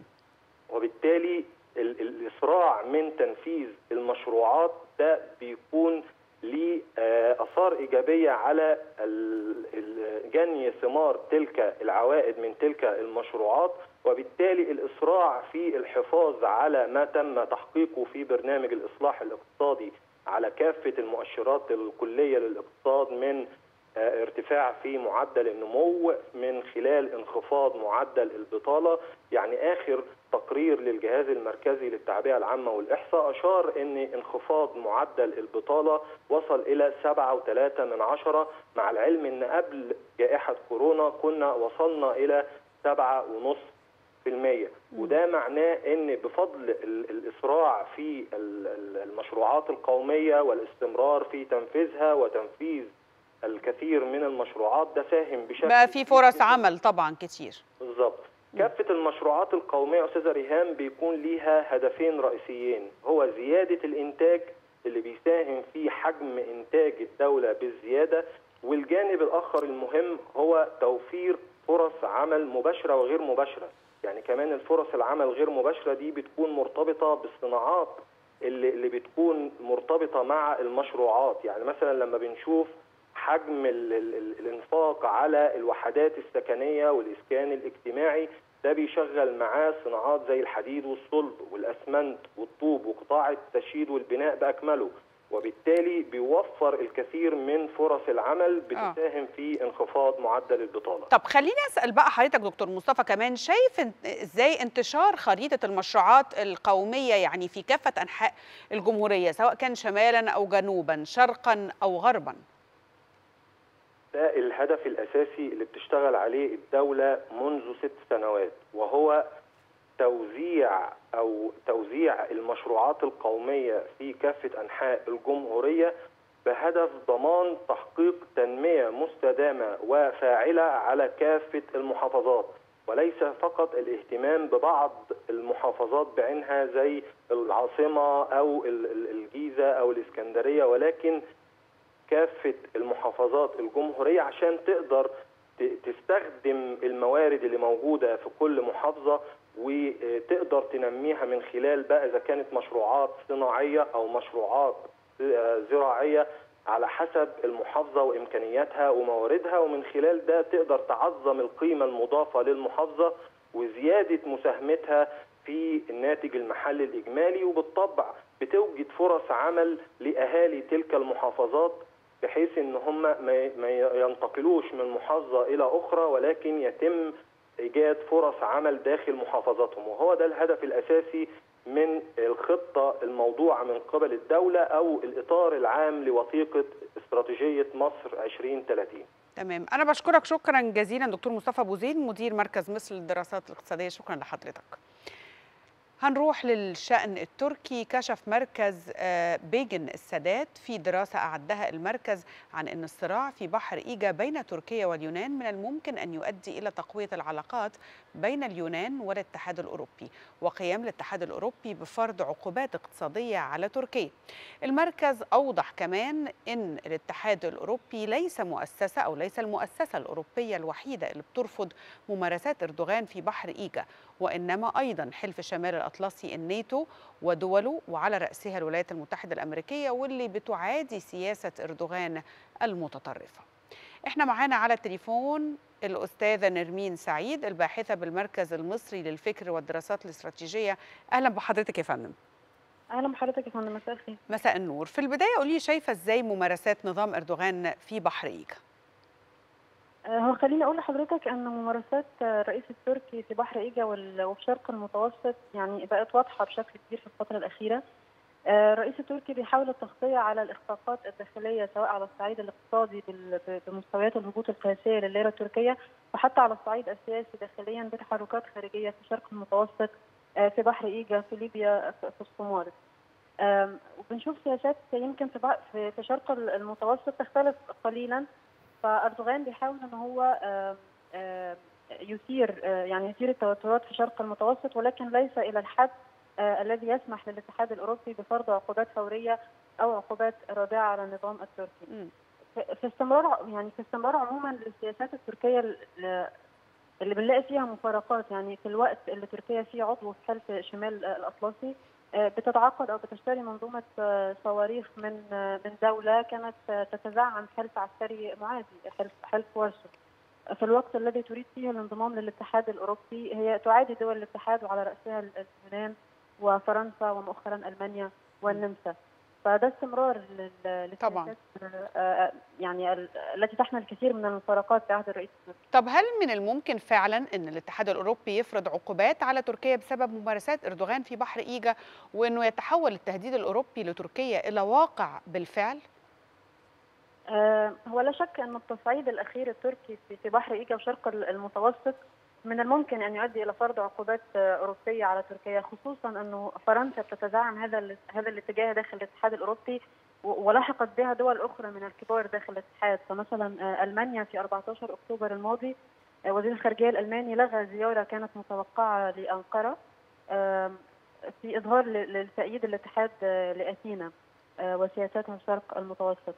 وبالتالي ال- الإسراع من تنفيذ المشروعات ده بيكون ليه آه، آثار إيجابية على ال- ال- جني ثمار تلك العوائد من تلك المشروعات وبالتالي الإسراع في الحفاظ على ما تم تحقيقه في برنامج الإصلاح الاقتصادي على كافة المؤشرات الكلية للاقتصاد من آه، ارتفاع في معدل النمو من خلال انخفاض معدل البطالة يعني آخر تقرير للجهاز المركزي للتعبئة العامة والإحصاء أشار أن انخفاض معدل البطالة وصل إلى 7.3 من عشرة مع العلم أن قبل جائحة كورونا كنا وصلنا إلى 7.5 في المية وده معناه ان بفضل ال- الاسراع في ال- ال- المشروعات القوميه والاستمرار في تنفيذها وتنفيذ الكثير من المشروعات ده ساهم بشكل بقى في فرص عمل طبعا كتير بالظبط كافة المشروعات القومية يا أستاذة ريهام بيكون ليها هدفين رئيسيين هو زيادة الإنتاج اللي بيساهم في حجم إنتاج الدولة بالزيادة والجانب الآخر المهم هو توفير فرص عمل مباشرة وغير مباشرة يعني كمان الفرص العمل غير مباشرة دي بتكون مرتبطة بالصناعات اللي, اللي بتكون مرتبطة مع المشروعات يعني مثلا لما بنشوف حجم ال ال ال الانفاق على الوحدات السكنيه والاسكان الاجتماعي ده بيشغل معاه صناعات زي الحديد والصلب والاسمنت والطوب وقطاع التشييد والبناء باكمله وبالتالي بيوفر الكثير من فرص العمل بتساهم في انخفاض معدل البطاله طب خليني اسال بقى حضرتك دكتور مصطفى كمان شايف إن- ازاي انتشار خريطه المشروعات القوميه يعني في كافه انحاء الجمهوريه سواء كان شمالا او جنوبا شرقا او غربا ده الهدف الأساسي اللي بتشتغل عليه الدولة منذ ست سنوات وهو توزيع أو توزيع المشروعات القومية في كافة أنحاء الجمهورية بهدف ضمان تحقيق تنمية مستدامة وفاعلة على كافة المحافظات وليس فقط الاهتمام ببعض المحافظات بعينها زي العاصمة أو ال- ال- الجيزة أو الإسكندرية ولكن كافة المحافظات الجمهورية عشان تقدر ت- تستخدم الموارد اللي موجودة في كل محافظة وتقدر تنميها من خلال بقى إذا كانت مشروعات صناعية أو مشروعات آه، زراعية على حسب المحافظة وإمكانياتها ومواردها ومن خلال ده تقدر تعظم القيمة المضافة للمحافظة وزيادة مساهمتها في الناتج المحلي الإجمالي وبالطبع بتوجد فرص عمل لأهالي تلك المحافظات بحيث ان هم ما ما ينتقلوش من محافظه الى اخرى ولكن يتم ايجاد فرص عمل داخل محافظاتهم وهو ده الهدف الاساسي من الخطه الموضوعه من قبل الدوله او الاطار العام لوثيقه استراتيجيه مصر 2030 تمام انا بشكرك شكرا جزيلا دكتور مصطفى ابو زيد مدير مركز مصر للدراسات الاقتصاديه شكرا لحضرتك هنروح للشأن التركي كشف مركز بيجن السادات في دراسة أعدها المركز عن أن الصراع في بحر إيجا بين تركيا واليونان من الممكن أن يؤدي إلى تقوية العلاقات بين اليونان والاتحاد الأوروبي وقيام الاتحاد الأوروبي بفرض عقوبات اقتصادية على تركيا المركز أوضح كمان أن الاتحاد الأوروبي ليس مؤسسة أو ليس المؤسسة الأوروبية الوحيدة اللي بترفض ممارسات أردوغان في بحر إيجا وإنما أيضا حلف شمال الأطلسي الناتو ودوله وعلى رأسها الولايات المتحدة الأمريكية واللي بتعادي سياسة أردوغان المتطرفة احنا معانا على التليفون الأستاذة نرمين سعيد الباحثة بالمركز المصري للفكر والدراسات الاستراتيجية أهلا بحضرتك يا فندم اهلا بحضرتك يا فندم مساء الخير مساء النور في البداية قولي شايفة ازاي ممارسات نظام أردوغان في بحر إيجا هو خليني اقول لحضرتك ان ممارسات الرئيس التركي في بحر ايجا وفي الشرق المتوسط يعني بقت واضحه بشكل كبير في الفتره الاخيره. الرئيس التركي بيحاول التغطيه على الاخفاقات الداخليه سواء على الصعيد الاقتصادي بمستويات الهبوط القياسيه للليره التركيه وحتى على الصعيد السياسي داخليا بتحركات خارجيه في الشرق المتوسط في بحر ايجا في ليبيا في الصومال. وبنشوف سياسات يمكن في في شرق المتوسط تختلف قليلا فاردوغان بيحاول ان هو يثير يعني يثير التوترات في شرق المتوسط ولكن ليس الى الحد الذي يسمح للاتحاد الاوروبي بفرض عقوبات فوريه او عقوبات رادعه على النظام التركي. في استمرار يعني في استمرار عموما للسياسات التركيه اللي بنلاقي فيها مفارقات يعني في الوقت اللي تركيا فيه عضو في حلف شمال الاطلسي بتتعاقد او بتشتري منظومه صواريخ من من دوله كانت تتزعم حلف عسكري معادي حلف حلف وارسو في الوقت الذي تريد فيه الانضمام للاتحاد الاوروبي هي تعادي دول الاتحاد وعلى راسها اليونان وفرنسا ومؤخرا المانيا والنمسا فده استمرار للسياسات يعني التي تحمل الكثير من المفارقات في عهد الرئيس طب هل من الممكن فعلا ان الاتحاد الاوروبي يفرض عقوبات على تركيا بسبب ممارسات اردوغان في بحر ايجا وانه يتحول التهديد الاوروبي لتركيا الى واقع بالفعل؟ آه هو لا شك ان التصعيد الاخير التركي في بحر ايجا وشرق المتوسط من الممكن ان يؤدي الى فرض عقوبات اوروبيه على تركيا خصوصا انه فرنسا بتتزعم هذا هذا الاتجاه داخل الاتحاد الاوروبي ولحقت بها دول اخرى من الكبار داخل الاتحاد فمثلا المانيا في 14 اكتوبر الماضي وزير الخارجيه الالماني لغى زياره كانت متوقعه لانقره في اظهار لتأييد الاتحاد لاثينا وسياساتها في الشرق المتوسط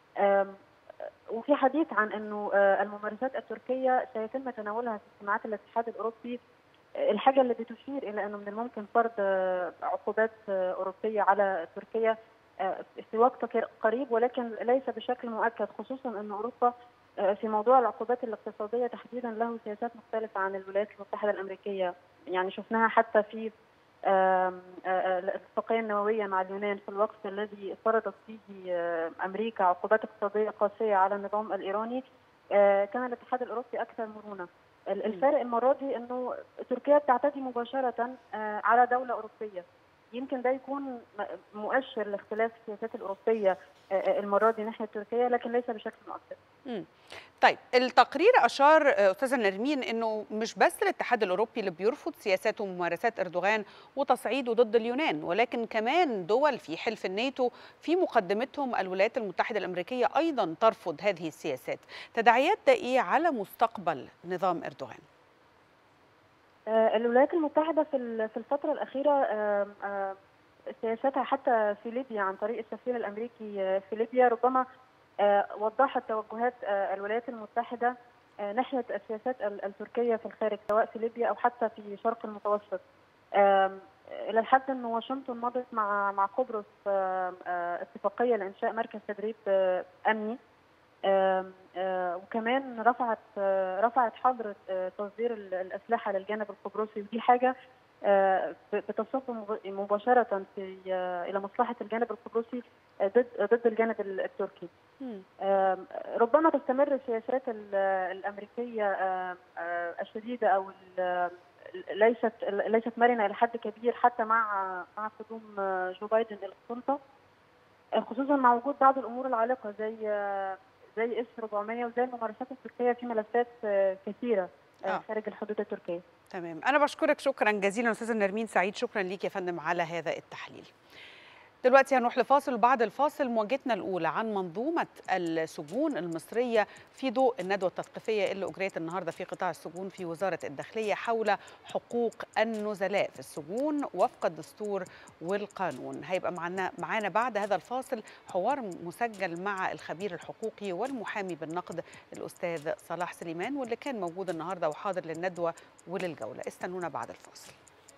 وفي حديث عن انه الممارسات التركيه سيتم تناولها في اجتماعات الاتحاد الاوروبي الحاجه اللي بتشير الى انه من الممكن فرض عقوبات اوروبيه على تركيا في وقت قريب ولكن ليس بشكل مؤكد خصوصا ان اوروبا في موضوع العقوبات الاقتصاديه تحديدا له سياسات مختلفه عن الولايات المتحده الامريكيه يعني شفناها حتى في الاتفاقيه النوويه مع اليونان في الوقت الذي فرضت فيه امريكا عقوبات اقتصاديه قاسيه على النظام الايراني كان الاتحاد الاوروبي اكثر مرونه. الفارق المره دي انه تركيا بتعتدي مباشره على دوله اوروبيه. يمكن ده يكون مؤشر لاختلاف السياسات الاوروبيه المره دي ناحيه تركيا لكن ليس بشكل مؤكد. طيب التقرير اشار استاذه نرمين انه مش بس الاتحاد الاوروبي اللي بيرفض سياسات وممارسات اردوغان وتصعيده ضد اليونان ولكن كمان دول في حلف الناتو في مقدمتهم الولايات المتحده الامريكيه ايضا ترفض هذه السياسات تداعيات ده ايه على مستقبل نظام اردوغان الولايات المتحده في في الفتره الاخيره سياستها حتى في ليبيا عن طريق السفير الامريكي في ليبيا ربما وضحت توجهات الولايات المتحده ناحيه السياسات التركيه في الخارج سواء في ليبيا او حتى في شرق المتوسط الى الحد ان واشنطن مضت مع مع قبرص اتفاقيه لانشاء مركز تدريب امني وكمان رفعت رفعت حظر تصدير الاسلحه للجانب القبرصي ودي حاجه آه، ب- بتصب مغ- مباشره في آه، الى مصلحه الجانب القبرصي آه، ضد ضد الجانب ال- التركي. آم، ربما تستمر السياسات ال- الامريكيه آم، آه، الشديده او ال- ليست ليست مرنه الى حد كبير حتى مع مع قدوم آه، جو بايدن الى السلطه آه، خصوصا مع وجود بعض الامور العالقه زي آه، زي اس 400 وزي الممارسات التركيه في ملفات آه، كثيره آه، آه. خارج الحدود التركيه. تمام انا بشكرك شكرا جزيلا استاذه نرمين سعيد شكرا ليك يا فندم على هذا التحليل دلوقتي هنروح لفاصل وبعد الفاصل مواجهتنا الاولى عن منظومه السجون المصريه في ضوء الندوه التثقيفيه اللي اجريت النهارده في قطاع السجون في وزاره الداخليه حول حقوق النزلاء في السجون وفق الدستور والقانون هيبقى معنا معانا بعد هذا الفاصل حوار مسجل مع الخبير الحقوقي والمحامي بالنقد الاستاذ صلاح سليمان واللي كان موجود النهارده وحاضر للندوه وللجوله استنونا بعد الفاصل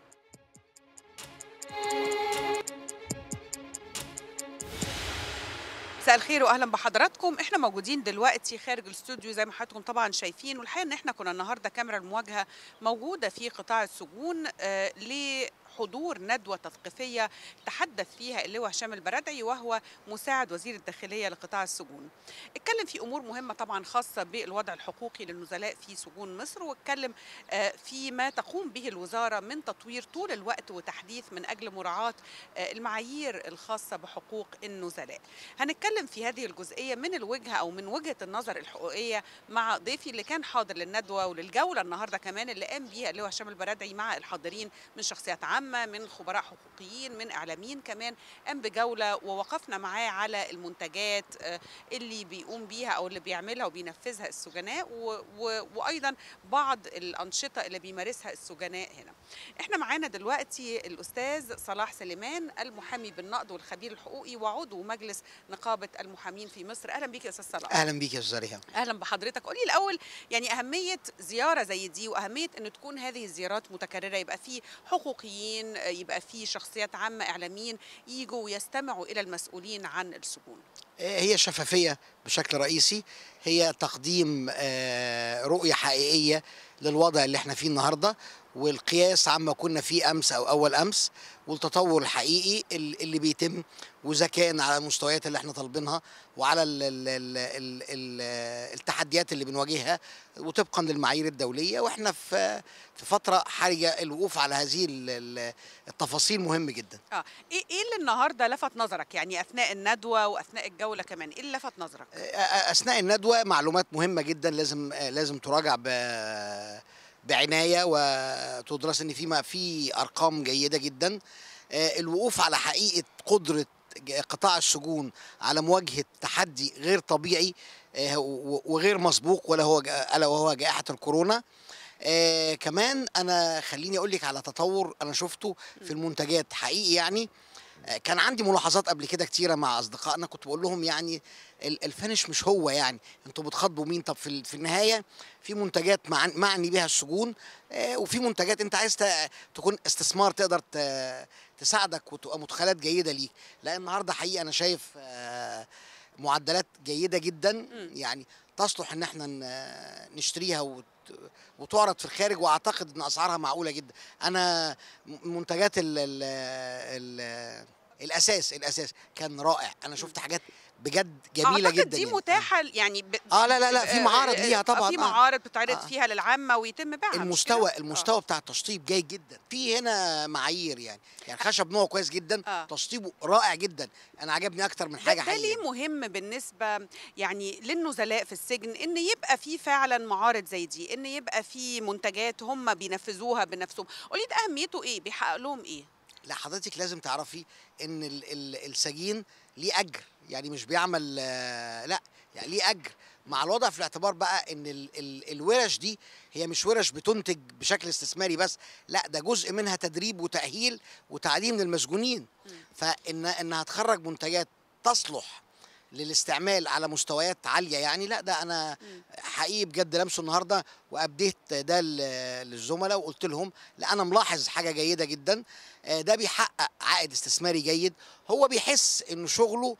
مساء الخير واهلا بحضراتكم احنا موجودين دلوقتي خارج الاستوديو زي ما حضراتكم طبعا شايفين والحقيقه ان احنا كنا النهارده كاميرا المواجهه موجوده في قطاع السجون آه لحضور ندوه تثقيفيه تحدث فيها اللواء هشام البرادعي وهو مساعد وزير الداخليه لقطاع السجون. اتكلم في امور مهمه طبعا خاصه بالوضع الحقوقي للنزلاء في سجون مصر واتكلم آه فيما تقوم به الوزاره من تطوير طول الوقت وتحديث من اجل مراعاه آه المعايير الخاصه بحقوق النزلاء. هنتكلم في هذه الجزئيه من الوجهه او من وجهه النظر الحقوقيه مع ضيفي اللي كان حاضر للندوه وللجوله النهارده كمان اللي قام بيها اللواء هشام البرادعي مع الحاضرين من شخصيات عامه من خبراء حقوقيين من اعلاميين كمان قام بجوله ووقفنا معاه على المنتجات آه، اللي بيقوم بيها او اللي بيعملها وبينفذها السجناء و و وايضا بعض الانشطه اللي بيمارسها السجناء هنا. احنا معانا دلوقتي الاستاذ صلاح سليمان المحامي بالنقد والخبير الحقوقي وعضو مجلس نقابه المحامين في مصر اهلا بيك يا استاذ صلاح اهلا بيك يا استاذ ريهام اهلا بحضرتك قولي الاول يعني اهميه زياره زي دي واهميه ان تكون هذه الزيارات متكرره يبقى في حقوقيين يبقى في شخصيات عامه اعلاميين يجوا ويستمعوا الى المسؤولين عن السجون هي الشفافيه بشكل رئيسي هي تقديم آه، رؤيه حقيقيه للوضع اللي احنا فيه النهارده والقياس عما كنا فيه امس او اول امس والتطور الحقيقي ال- اللي بيتم واذا كان على المستويات اللي احنا طالبينها وعلى ال ال ال ال ال التحديات اللي بنواجهها وطبقا للمعايير الدوليه واحنا في في فتره حرجه الوقوف على هذه ال- ال- التفاصيل مهم جدا اه ايه ايه اللي النهارده لفت نظرك يعني اثناء الندوه واثناء الجوله كمان ايه اللي لفت نظرك اثناء الندوه معلومات مهمه جدا لازم لازم تراجع ب- بعنايه وتدرس ان في ما- في ارقام جيده جدا آه، الوقوف على حقيقه قدره ج- قطاع السجون على مواجهه تحدي غير طبيعي آه، و- وغير مسبوق ولا هو جا- الا وهو جائحه الكورونا آه كمان انا خليني اقول لك على تطور انا شفته في المنتجات حقيقي يعني آه، كان عندي ملاحظات قبل كده كتيره مع اصدقائنا كنت بقول لهم يعني ال- الفينش مش هو يعني انتوا بتخاطبوا مين طب في ال- في النهايه في منتجات مع- معني بها السجون آه، وفي منتجات انت عايز ت- تكون استثمار تقدر ت- تساعدك وتبقى مدخلات جيده ليك لا النهارده حقيقه انا شايف آه، معدلات جيده جدا يعني تصلح ان احنا ن- نشتريها وت- وتعرض في الخارج واعتقد ان اسعارها معقوله جدا انا م- منتجات ال ال ال الاساس الاساس كان رائع انا شفت حاجات بجد جميله أعتقد جدا دي يعني. متاحه يعني ب... اه لا لا لا في آه، معارض آه، ليها آه، طبعا في آه. معارض بتعرض آه. فيها للعامه ويتم بيعها مش المستوى كده؟ المستوى بتاع التشطيب جيد جدا في هنا معايير يعني يعني خشب نوعه كويس جدا آه. تشطيبه رائع جدا انا عجبني اكتر من ده, حاجه ده حقيقيه ليه مهم بالنسبه يعني للنزلاء في السجن ان يبقى في فعلا معارض زي دي ان يبقى في منتجات هم بينفذوها بنفسهم قولي ده اهميته ايه بيحقق لهم ايه لا حضرتك لازم تعرفي ان ال ال السجين ليه اجر يعني مش بيعمل آه، لا يعني ليه اجر مع الوضع في الاعتبار بقى ان ال ال الورش دي هي مش ورش بتنتج بشكل استثماري بس لا ده جزء منها تدريب وتاهيل وتعليم للمسجونين فان انها تخرج منتجات تصلح للاستعمال على مستويات عاليه يعني لا ده انا حقيقي بجد لمسه النهارده وابديت ده ل- للزملاء وقلت لهم لا انا ملاحظ حاجه جيده جدا آه، ده بيحقق عائد استثماري جيد هو بيحس ان شغله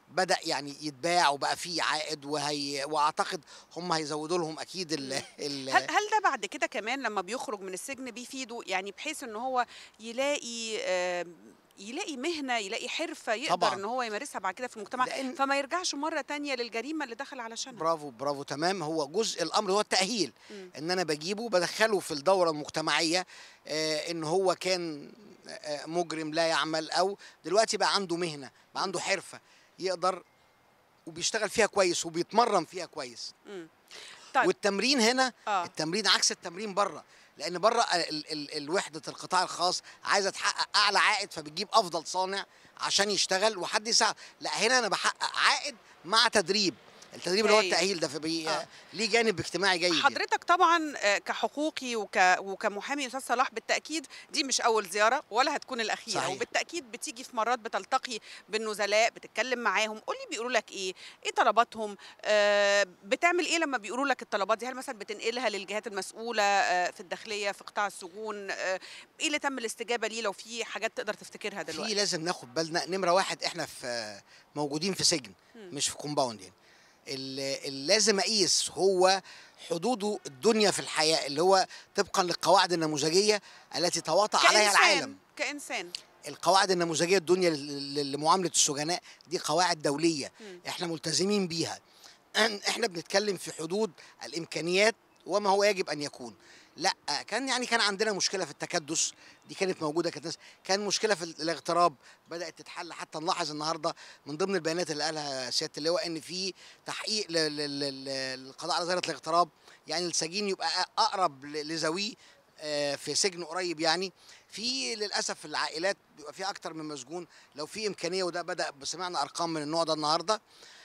بدا يعني يتباع وبقى فيه عائد وهي واعتقد هم هيزودوا لهم اكيد ال ال هل هل ده بعد كده كمان لما بيخرج من السجن بيفيده يعني بحيث ان هو يلاقي آه، يلاقي مهنه يلاقي حرفه يقدر طبعاً. ان هو يمارسها بعد كده في المجتمع لأن- فما يرجعش مره تانية للجريمه اللي دخل علشانها برافو برافو تمام هو جزء الامر هو التاهيل مم. ان انا بجيبه بدخله في الدوره المجتمعيه آه ان هو كان آه مجرم لا يعمل او دلوقتي بقى عنده مهنه بقى عنده حرفه يقدر وبيشتغل فيها كويس وبيتمرن فيها كويس مم. طيب والتمرين هنا آه. التمرين عكس التمرين بره لان بره ال- ال- الوحده القطاع الخاص عايزه تحقق اعلى عائد فبتجيب افضل صانع عشان يشتغل وحد يساعد لا هنا انا بحقق عائد مع تدريب التدريب اللي هو هايل. التاهيل ده فبي... آه. ليه جانب اجتماعي جيد يعني. حضرتك طبعا آه، كحقوقي وك... وكمحامي استاذ صلاح بالتاكيد دي مش اول زياره ولا هتكون الاخيره صحيح. وبالتاكيد بتيجي في مرات بتلتقي بالنزلاء بتتكلم معاهم قولي بيقولوا لك ايه ايه طلباتهم آه بتعمل ايه لما بيقولوا لك الطلبات دي هل مثلا بتنقلها للجهات المسؤوله آه في الداخليه في قطاع السجون آه ايه اللي تم الاستجابه ليه لو في حاجات تقدر تفتكرها في دلوقتي لازم ناخد بالنا نمره واحد احنا في موجودين في سجن مم. مش في كومباوند يعني اللي اللي لازم اقيس هو حدوده الدنيا في الحياه اللي هو طبقا للقواعد النموذجيه التي تواطأ عليها العالم كانسان القواعد النموذجيه الدنيا ل- ل- لمعامله السجناء دي قواعد دوليه مم. احنا ملتزمين بيها أن- احنا بنتكلم في حدود الامكانيات وما هو يجب ان يكون لا كان يعني كان عندنا مشكله في التكدس دي كانت موجوده كانت ناس كان مشكله في الاغتراب بدات تتحل حتى نلاحظ النهارده من ضمن البيانات اللي قالها سياده اللواء ان في تحقيق ل- ل- ل- للقضاء على ظاهره الاغتراب يعني السجين يبقى اقرب ل- لذويه آه، في سجن قريب يعني في للاسف العائلات بيبقى فيها اكتر من مسجون لو في امكانيه وده بدا سمعنا ارقام من النوع ده النهارده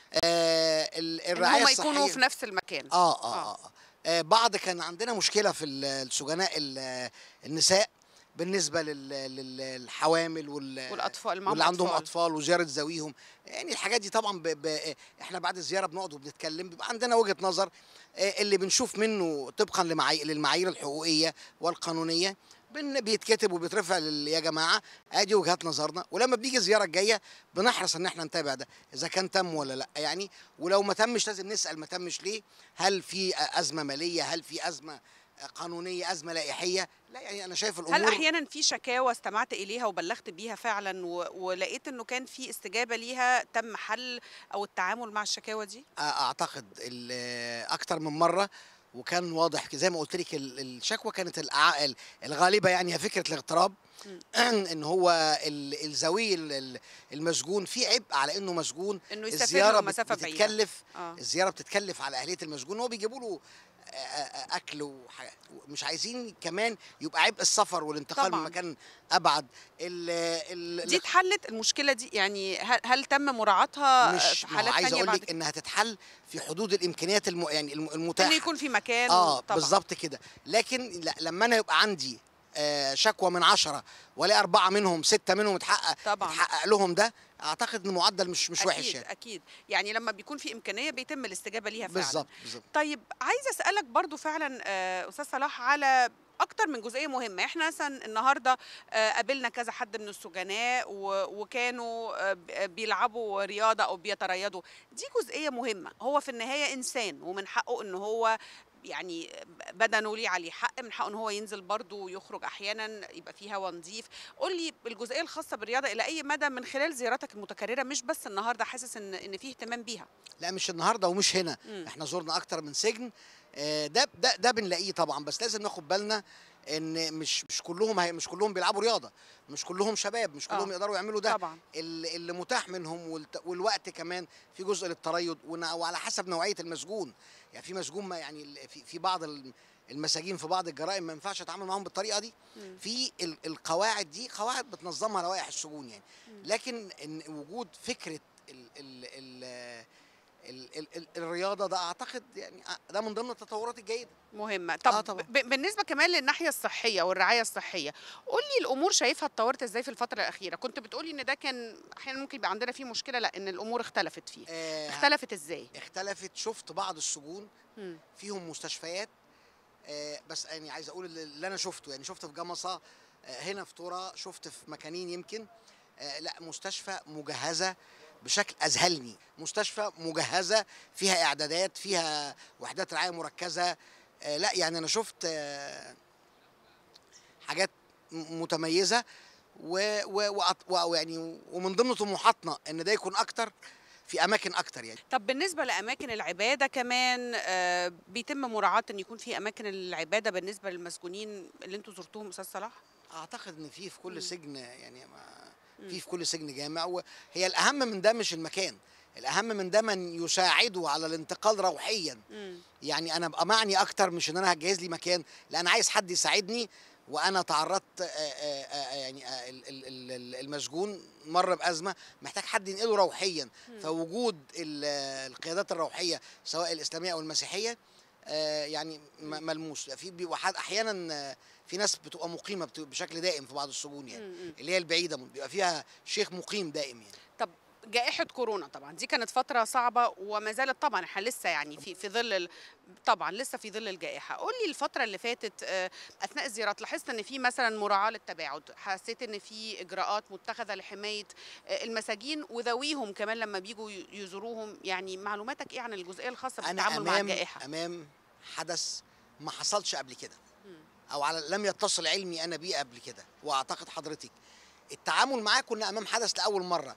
آه ال- ان الرعايه هم يكونوا الصحيه في نفس المكان آه, آه, آه, آه, آه بعض كان عندنا مشكله في ال- السجناء ال- النساء بالنسبه لل- لل- للحوامل وال والاطفال اللي معاهم واللي عندهم أطفال. اطفال وزياره ذويهم يعني الحاجات دي طبعا ب... ب... احنا بعد الزياره بنقعد وبنتكلم بيبقى عندنا وجهه نظر آه، اللي بنشوف منه طبقا لمعاي... للمعايير الحقوقيه والقانونيه بن... بيتكتب وبيترفع لل... يا جماعه ادي وجهات نظرنا ولما بنيجي الزياره الجايه بنحرص ان احنا نتابع ده اذا كان تم ولا لا يعني ولو ما تمش لازم نسال ما تمش ليه هل في ازمه ماليه هل في ازمه قانونيه ازمه لائحيه لا يعني انا شايف الامور هل احيانا في شكاوى استمعت اليها وبلغت بيها فعلا و... ولقيت انه كان في استجابه ليها تم حل او التعامل مع الشكاوى دي اعتقد ال- اكتر من مره وكان واضح زي ما قلت لك ال- الشكوى كانت الأع- ال- الغالبه يعني هي فكره الاغتراب ان هو ال- الزوي ال- ال- المسجون في عبء على انه مسجون إنه يسافر الزياره له بت- مسافة بعيدة. بتتكلف آه. الزياره بتتكلف على اهليه المسجون هو بيجيبوا له آه، آه، اكل وح- ومش عايزين كمان يبقى عبء السفر والانتقال من طبعاً. مكان ابعد ال ال دي اتحلت المشكله دي يعني هل, هل تم مراعاتها مش في ما هو حالات عايز تانية اقول بعد لك انها تتحل في حدود الامكانيات الم... يعني الم- المتاحه انه يكون في مكان اه طبعا بالظبط كده لكن لا لما انا يبقى عندي آه شكوى من عشرة ولا أربعة منهم ستة منهم اتحقق طبعاً. اتحقق لهم ده أعتقد إن معدل مش مش وحش اكيد يعني اكيد يعني لما بيكون في امكانيه بيتم الاستجابه ليها فعلا بالظبط بالظبط طيب عايزه اسالك برضو فعلا آه، استاذ صلاح على اكتر من جزئيه مهمه احنا مثلا النهارده آه، قابلنا كذا حد من السجناء و- وكانوا آه، ب- بيلعبوا رياضه او بيتريضوا دي جزئيه مهمه هو في النهايه انسان ومن حقه ان هو يعني بدنه ليه عليه حق من حقه ان هو ينزل برضه ويخرج احيانا يبقى فيه هوا نظيف قول لي الجزئيه الخاصه بالرياضه الى اي مدى من خلال زياراتك المتكرره مش بس النهارده حاسس ان ان فيه اهتمام بيها لا مش النهارده ومش هنا مم. احنا زرنا أكتر من سجن آه، ده ده ده بنلاقيه طبعا بس لازم ناخد بالنا ان مش مش كلهم هي مش كلهم بيلعبوا رياضه مش كلهم شباب مش كلهم آه. يقدروا يعملوا ده طبعا ال- اللي متاح منهم والت- والوقت كمان في جزء للتريض ون- وعلى حسب نوعيه المسجون يعني في مسجون ما يعني ال- في في بعض ال- المساجين في بعض الجرائم ما ينفعش اتعامل معاهم بالطريقه دي مم. في ال- القواعد دي قواعد بتنظمها لوائح السجون يعني مم. لكن ان وجود فكره ال ال ال ال ال ال الرياضه ده اعتقد يعني ده من ضمن التطورات الجيده مهمة طب آه طبعاً. ب- بالنسبة كمان للناحية الصحية والرعاية الصحية قول لي الأمور شايفها اتطورت ازاي في الفترة الأخيرة كنت بتقولي إن ده كان أحيانا ممكن يبقى عندنا فيه مشكلة لا إن الأمور اختلفت فيه آه اختلفت ازاي اختلفت شفت بعض السجون مم. فيهم مستشفيات آه، بس يعني عايز اقول اللي اللي انا شفته يعني شفت في جمصه آه، هنا في تورا شفت في مكانين يمكن آه، لا مستشفى مجهزه بشكل اذهلني مستشفى مجهزه فيها اعدادات فيها وحدات رعايه مركزه آه، لا يعني انا شفت آه، حاجات م- متميزه و و وأط- و يعني ومن ضمن طموحاتنا ان ده يكون اكتر في اماكن اكتر يعني طب بالنسبه لاماكن العباده كمان آه، بيتم مراعاه ان يكون في اماكن العباده بالنسبه للمسجونين اللي انتوا زرتوهم استاذ صلاح اعتقد ان في في كل سجن يعني ما في في كل سجن جامع وهي الاهم من ده مش المكان الاهم من ده من يساعده على الانتقال روحيا يعني انا ابقى معني اكتر مش ان انا هجهز لي مكان لا انا عايز حد يساعدني وانا تعرضت آه، آه، آه، يعني آه، ال- ال- ال- ال- المسجون مر بازمه محتاج حد ينقله روحيا مم. فوجود ال- القيادات الروحيه سواء الاسلاميه او المسيحيه آه، يعني م- ملموس في بيبقى حد- احيانا آه، في ناس بتبقى مقيمه بت- بشكل دائم في بعض السجون يعني مم. اللي هي البعيده بيبقى فيها شيخ مقيم دائم يعني طب جائحة كورونا طبعا دي كانت فترة صعبة وما زالت طبعا احنا لسه يعني في في ظل ال- طبعا لسه في ظل الجائحة قول لي الفترة اللي فاتت آه، أثناء الزيارات لاحظت إن في مثلا مراعاة للتباعد حسيت إن في إجراءات متخذة لحماية آه، المساجين وذويهم كمان لما بيجوا ي- يزوروهم يعني معلوماتك إيه عن الجزئية الخاصة انا بالتعامل مع امام الجائحة امام حدث ما حصلش قبل كده او على لم يتصل علمي انا بيه قبل كده واعتقد حضرتك التعامل معاه كنا امام حدث لاول مره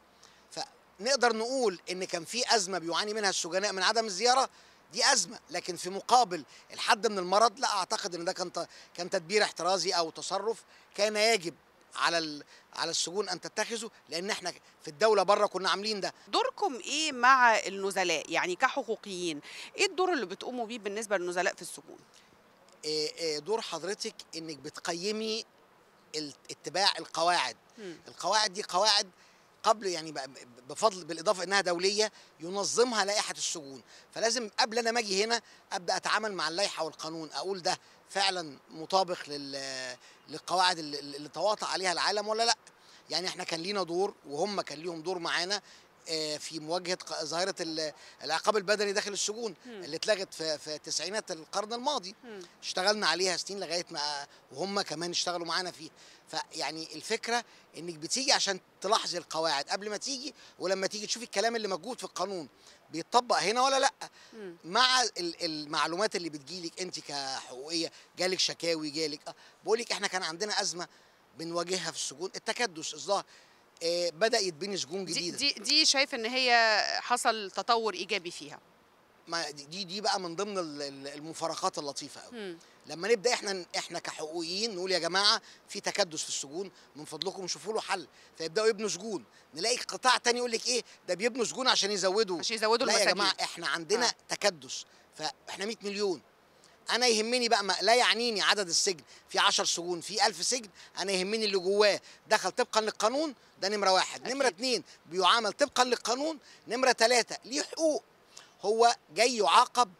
فنقدر نقول ان كان في ازمه بيعاني منها السجناء من عدم الزياره دي ازمه لكن في مقابل الحد من المرض لا اعتقد ان ده كان ت- كان تدبير احترازي او تصرف كان يجب على ال- على السجون ان تتخذه لان احنا في الدوله بره كنا عاملين ده دوركم إيه مع النزلاء يعني كحقوقيين إيه الدور اللي بتقوموا بيه بالنسبة للنزلاء في السجون إيه إيه دور حضرتك انك بتقيمي ال- اتباع القواعد القواعد دي قواعد قبل يعني ب- بفضل بالاضافه انها دوليه ينظمها لائحه السجون فلازم قبل انا ما اجي هنا ابدا اتعامل مع اللائحه والقانون اقول ده فعلا مطابق لل للقواعد اللي, اللي تواطأ عليها العالم ولا لا يعني احنا كان لينا دور وهم كان ليهم دور معانا آه، في مواجهه ق- ظاهره ال- العقاب البدني داخل السجون مم. اللي اتلغت في في تسعينات القرن الماضي اشتغلنا عليها سنين لغايه ما وهم كمان اشتغلوا معانا فيه فيعني الفكره انك بتيجي عشان تلاحظي القواعد قبل ما تيجي ولما تيجي تشوفي الكلام اللي موجود في القانون بيتطبق هنا ولا لا مع ال- المعلومات اللي بتجيلك انت كحقوقيه جالك شكاوي جالك اه بقول لك احنا كان عندنا ازمه بنواجهها في السجون التكدس الظاهر آه بدا يتبني سجون دي, جديده دي, دي شايف إن هي حصل تطور إيجابي فيها ما دي- دي دي بقى من ضمن ال- ال- المفارقات اللطيفه قوي مم. لما نبدا احنا احنا كحقوقيين نقول يا جماعه في تكدس في السجون من فضلكم شوفوا له حل فيبداوا يبنوا سجون نلاقي قطاع تاني يقول لك ايه ده بيبنوا سجون عشان يزودوا عشان يزودوا لا يا المساجين. جماعه احنا عندنا آه. تكدس فاحنا 100 مليون انا يهمني بقى ما لا يعنيني عدد السجن في 10 سجون في 1000 سجن انا يهمني اللي جواه دخل طبقا للقانون ده نمره واحد نمره اتنين بيعامل طبقا للقانون نمره ثلاثه ليه حقوق هو جاي يعاقب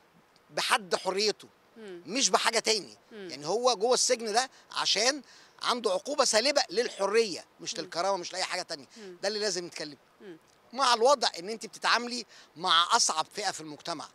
بحد حريته مش بحاجه تاني مم. يعني هو جوه السجن ده عشان عنده عقوبه سالبه للحريه مش للكرامه مش لاي حاجه تانية مم. ده اللي لازم نتكلم مم. مع الوضع ان انت بتتعاملي مع اصعب فئه في المجتمع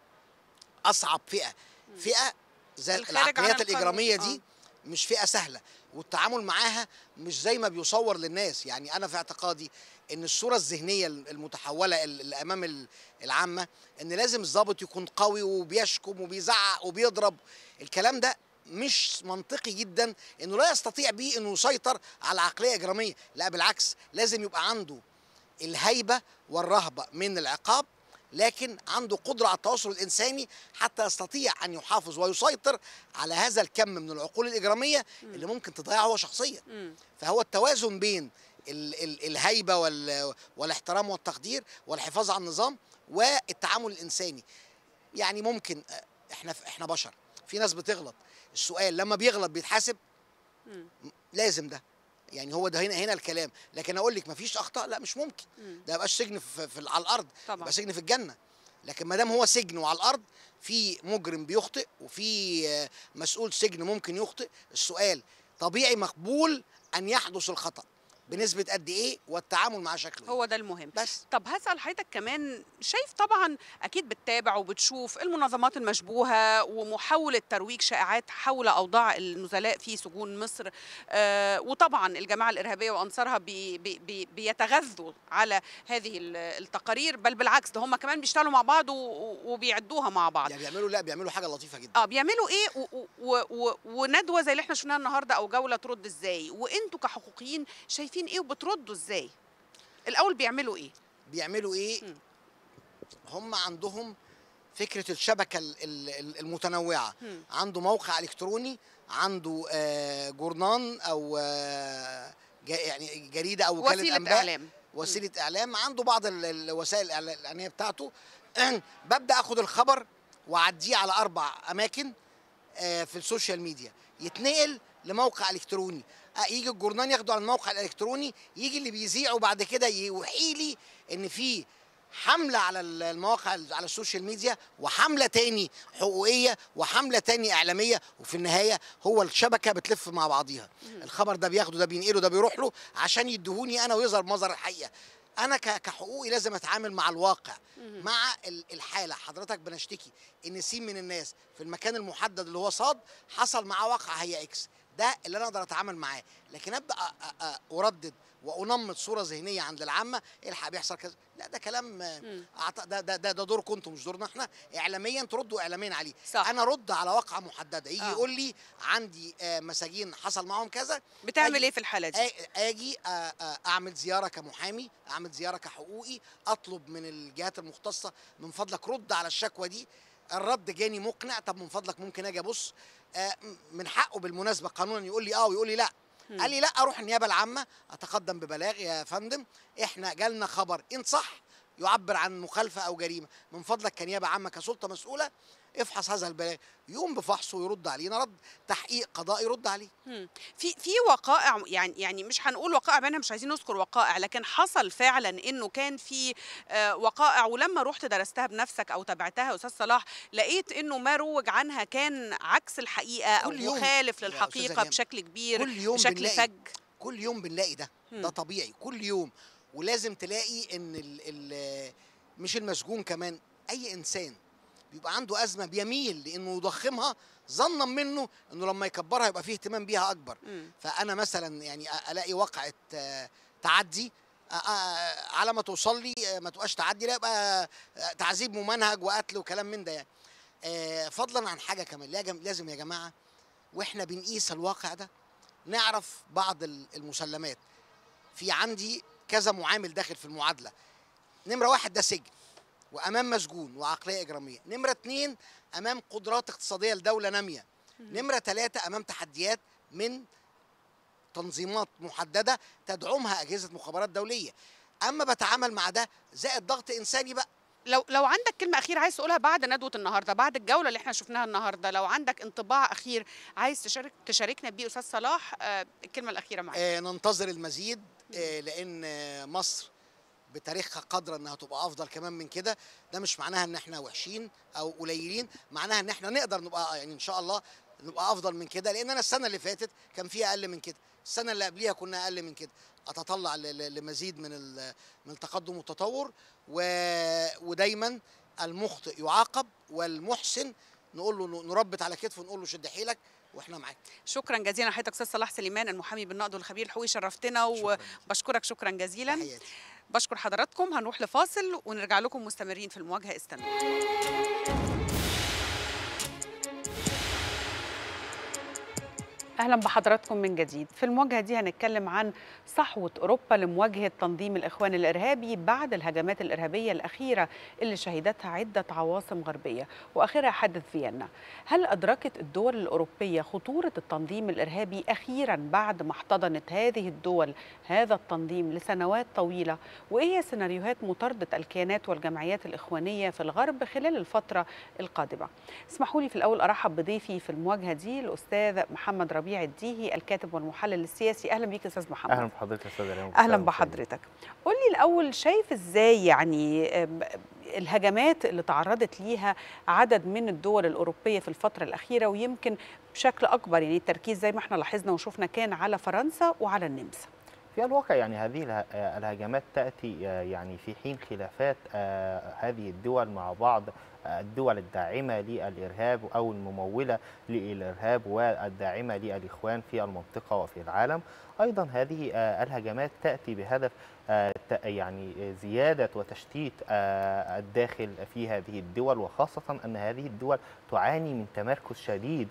اصعب فئه فئه زي الخارج عن العقليات القانون. الاجراميه دي مش فئه سهله والتعامل معاها مش زي ما بيصور للناس يعني انا في اعتقادي ان الصوره الذهنيه المتحوله اللي امام ال- العامه ان لازم الضابط يكون قوي وبيشكم وبيزعق وبيضرب الكلام ده مش منطقي جدا انه لا يستطيع بيه انه يسيطر على عقليه اجراميه لا بالعكس لازم يبقى عنده الهيبه والرهبه من العقاب لكن عنده قدره على التواصل الانساني حتى يستطيع ان يحافظ ويسيطر على هذا الكم من العقول الاجراميه اللي ممكن تضيعه هو شخصيا فهو التوازن بين ال ال الهيبه وال والاحترام والتقدير والحفاظ على النظام والتعامل الانساني يعني ممكن آه، احنا احنا بشر في ناس بتغلط السؤال لما بيغلط بيتحاسب لازم ده يعني هو ده هنا هنا الكلام لكن اقول لك مفيش اخطاء لا مش ممكن ده يبقاش سجن في, في على الارض طبعا. يبقى سجن في الجنه لكن ما دام هو سجن وعلى الارض في مجرم بيخطئ وفي آه، مسؤول سجن ممكن يخطئ السؤال طبيعي مقبول ان يحدث الخطا بنسبه قد ايه والتعامل مع شكله هو ده المهم بس طب هسأل حضرتك كمان شايف طبعا أكيد بتتابع وبتشوف المنظمات المشبوهة ومحاولة ترويج شائعات حول أوضاع النزلاء في سجون مصر آه وطبعا الجماعة الإرهابية وأنصارها بي بي بي بيتغذوا على هذه ال- التقارير بل بالعكس ده هم كمان بيشتغلوا مع بعض و- و- وبيعدوها مع بعض يعني بيعملوا لا بيعملوا حاجه لطيفه جدا اه بيعملوا ايه و و و و وندوه زي اللي احنا شفناها النهارده او جوله ترد ازاي وانتوا كحقوقيين شايفين ايه وبتردوا ازاي الاول بيعملوا ايه بيعملوا ايه هم عندهم فكره الشبكه ال- ال- ال- المتنوعه مم. عنده موقع الكتروني عنده آه، جورنان او آه، جا- يعني جريده او وكاله وسيلة انباء إعلام. وسيله اعلام عنده بعض ال- الوسائل الإعلا- الاعلاميه بتاعته ببدا اخد الخبر واعديه على اربع اماكن آه، في السوشيال ميديا يتنقل لموقع الكتروني آه، يجي الجورنال ياخده على الموقع الالكتروني يجي اللي بيذيعه بعد كده يوحي لي ان في حمله على ال- المواقع على السوشيال ميديا وحمله تاني حقوقيه وحمله تاني اعلاميه وفي النهايه هو الشبكه بتلف مع بعضيها الخبر ده بياخده ده بينقله ده بيروح له عشان يدهوني انا ويظهر مظهر الحقيقه انا ك- كحقوقي لازم اتعامل مع الواقع مع ال- الحاله حضرتك بنشتكي ان سين من الناس في المكان المحدد اللي هو صاد حصل معاه واقع هي اكس ده اللي انا اقدر اتعامل معاه لكن ابدا أ- أ- أ- اردد وانمط صوره ذهنيه عند العامه الحق بيحصل كذا لا ده كلام آه، أعت- ده ده ده, ده دوركم انتم مش دورنا احنا اعلاميا تردوا اعلاميا عليه صح. انا ارد على واقعه محدده يجي آه. يقول لي عندي آه، مساجين حصل معاهم كذا بتعمل أجي- ايه في الحاله دي آ- اجي آ- آ- اعمل زياره كمحامي اعمل زياره كحقوقي اطلب من الجهات المختصه من فضلك رد على الشكوى دي الرد جاني مقنع طب من فضلك ممكن اجي ابص آه، م- من حقه بالمناسبه قانونا يقول لي اه ويقول لي لا مم. قال لي لا اروح النيابه العامه اتقدم ببلاغ يا فندم احنا جالنا خبر ان صح يعبر عن مخالفه او جريمه من فضلك كنيابه عامه كسلطه مسؤوله افحص هذا البلاغ يقوم بفحصه ويرد علينا رد تحقيق قضائي يرد عليه مم. في في وقائع يعني يعني مش هنقول وقائع منها مش عايزين نذكر وقائع لكن حصل فعلا انه كان في آه، وقائع ولما رحت درستها بنفسك او تابعتها يا استاذ صلاح لقيت انه ما روج عنها كان عكس الحقيقه او كل يوم مخالف يا للحقيقه أستاذة بشكل كبير كل يوم بشكل بنلاقي فج كل يوم بنلاقي ده مم. ده طبيعي كل يوم ولازم تلاقي ان ال ال مش المسجون كمان اي انسان بيبقى عنده ازمه بيميل لانه يضخمها ظنا منه انه لما يكبرها يبقى فيه اهتمام بيها اكبر مم. فانا مثلا يعني أ- الاقي واقعه آه، تعدي آه، آه، على ما توصل لي آه، ما تبقاش تعدي لا يبقى آه، تعذيب ممنهج وقتل وكلام من ده يعني آه، فضلا عن حاجه كمان لازم لازم يا جماعه واحنا بنقيس الواقع ده نعرف بعض ال- المسلمات في عندي كذا معامل داخل في المعادله نمره واحد ده سجن وامام مسجون وعقليه اجراميه نمره اتنين امام قدرات اقتصاديه لدوله ناميه نمره ثلاثه امام تحديات من تنظيمات محدده تدعمها اجهزه مخابرات دوليه اما بتعامل مع ده زائد ضغط انساني بقى لو لو عندك كلمه اخيره عايز تقولها بعد ندوه النهارده بعد الجوله اللي احنا شفناها النهارده لو عندك انطباع اخير عايز تشارك تشاركنا بيه استاذ صلاح آه، الكلمه الاخيره معاك آه ننتظر المزيد آه لان آه مصر بتاريخها قادره انها تبقى افضل كمان من كده ده مش معناها ان احنا وحشين او قليلين معناها ان احنا نقدر نبقى يعني ان شاء الله نبقى افضل من كده لان انا السنه اللي فاتت كان فيها اقل من كده السنه اللي قبليها كنا اقل من كده اتطلع ل- ل- لمزيد من ال- من التقدم والتطور و... ودايما المخطئ يعاقب والمحسن نقول له نربط على كتفه ونقول له شد حيلك واحنا معاك شكرا جزيلا لحضرتك استاذ صلاح سليمان المحامي بالنقد والخبير الحقوقي شرفتنا وبشكرك شكرا جزيلا تحياتي. بشكر حضراتكم هنروح لفاصل ونرجع لكم مستمرين في المواجهه استنوا اهلا بحضراتكم من جديد في المواجهه دي هنتكلم عن صحوه اوروبا لمواجهه تنظيم الاخوان الارهابي بعد الهجمات الارهابيه الاخيره اللي شهدتها عده عواصم غربيه واخرها حدث فيينا هل ادركت الدول الاوروبيه خطوره التنظيم الارهابي اخيرا بعد ما احتضنت هذه الدول هذا التنظيم لسنوات طويله وايه هي سيناريوهات مطارده الكيانات والجمعيات الاخوانيه في الغرب خلال الفتره القادمه اسمحوا لي في الاول ارحب بضيفي في المواجهه دي الاستاذ محمد ربيع الديهي الكاتب والمحلل السياسي اهلا بيك يا استاذ محمد اهلا بحضرتك يا استاذ ريم اهلا بحضرتك قول لي الاول شايف ازاي يعني أم، الهجمات اللي تعرضت ليها عدد من الدول الاوروبيه في الفتره الاخيره ويمكن بشكل اكبر يعني التركيز زي ما احنا لاحظنا وشفنا كان على فرنسا وعلى النمسا في الواقع يعني هذه اله- آه، الهجمات تأتي آه، يعني في حين خلافات آه، هذه الدول مع بعض آه، الدول الداعمة للإرهاب أو الممولة للإرهاب والداعمة للإخوان في المنطقة وفي العالم أيضا هذه آه، الهجمات تأتي بهدف آه، ت- يعني زيادة وتشتيت آه، الداخل في هذه الدول وخاصة أن هذه الدول تعاني من تمركز شديد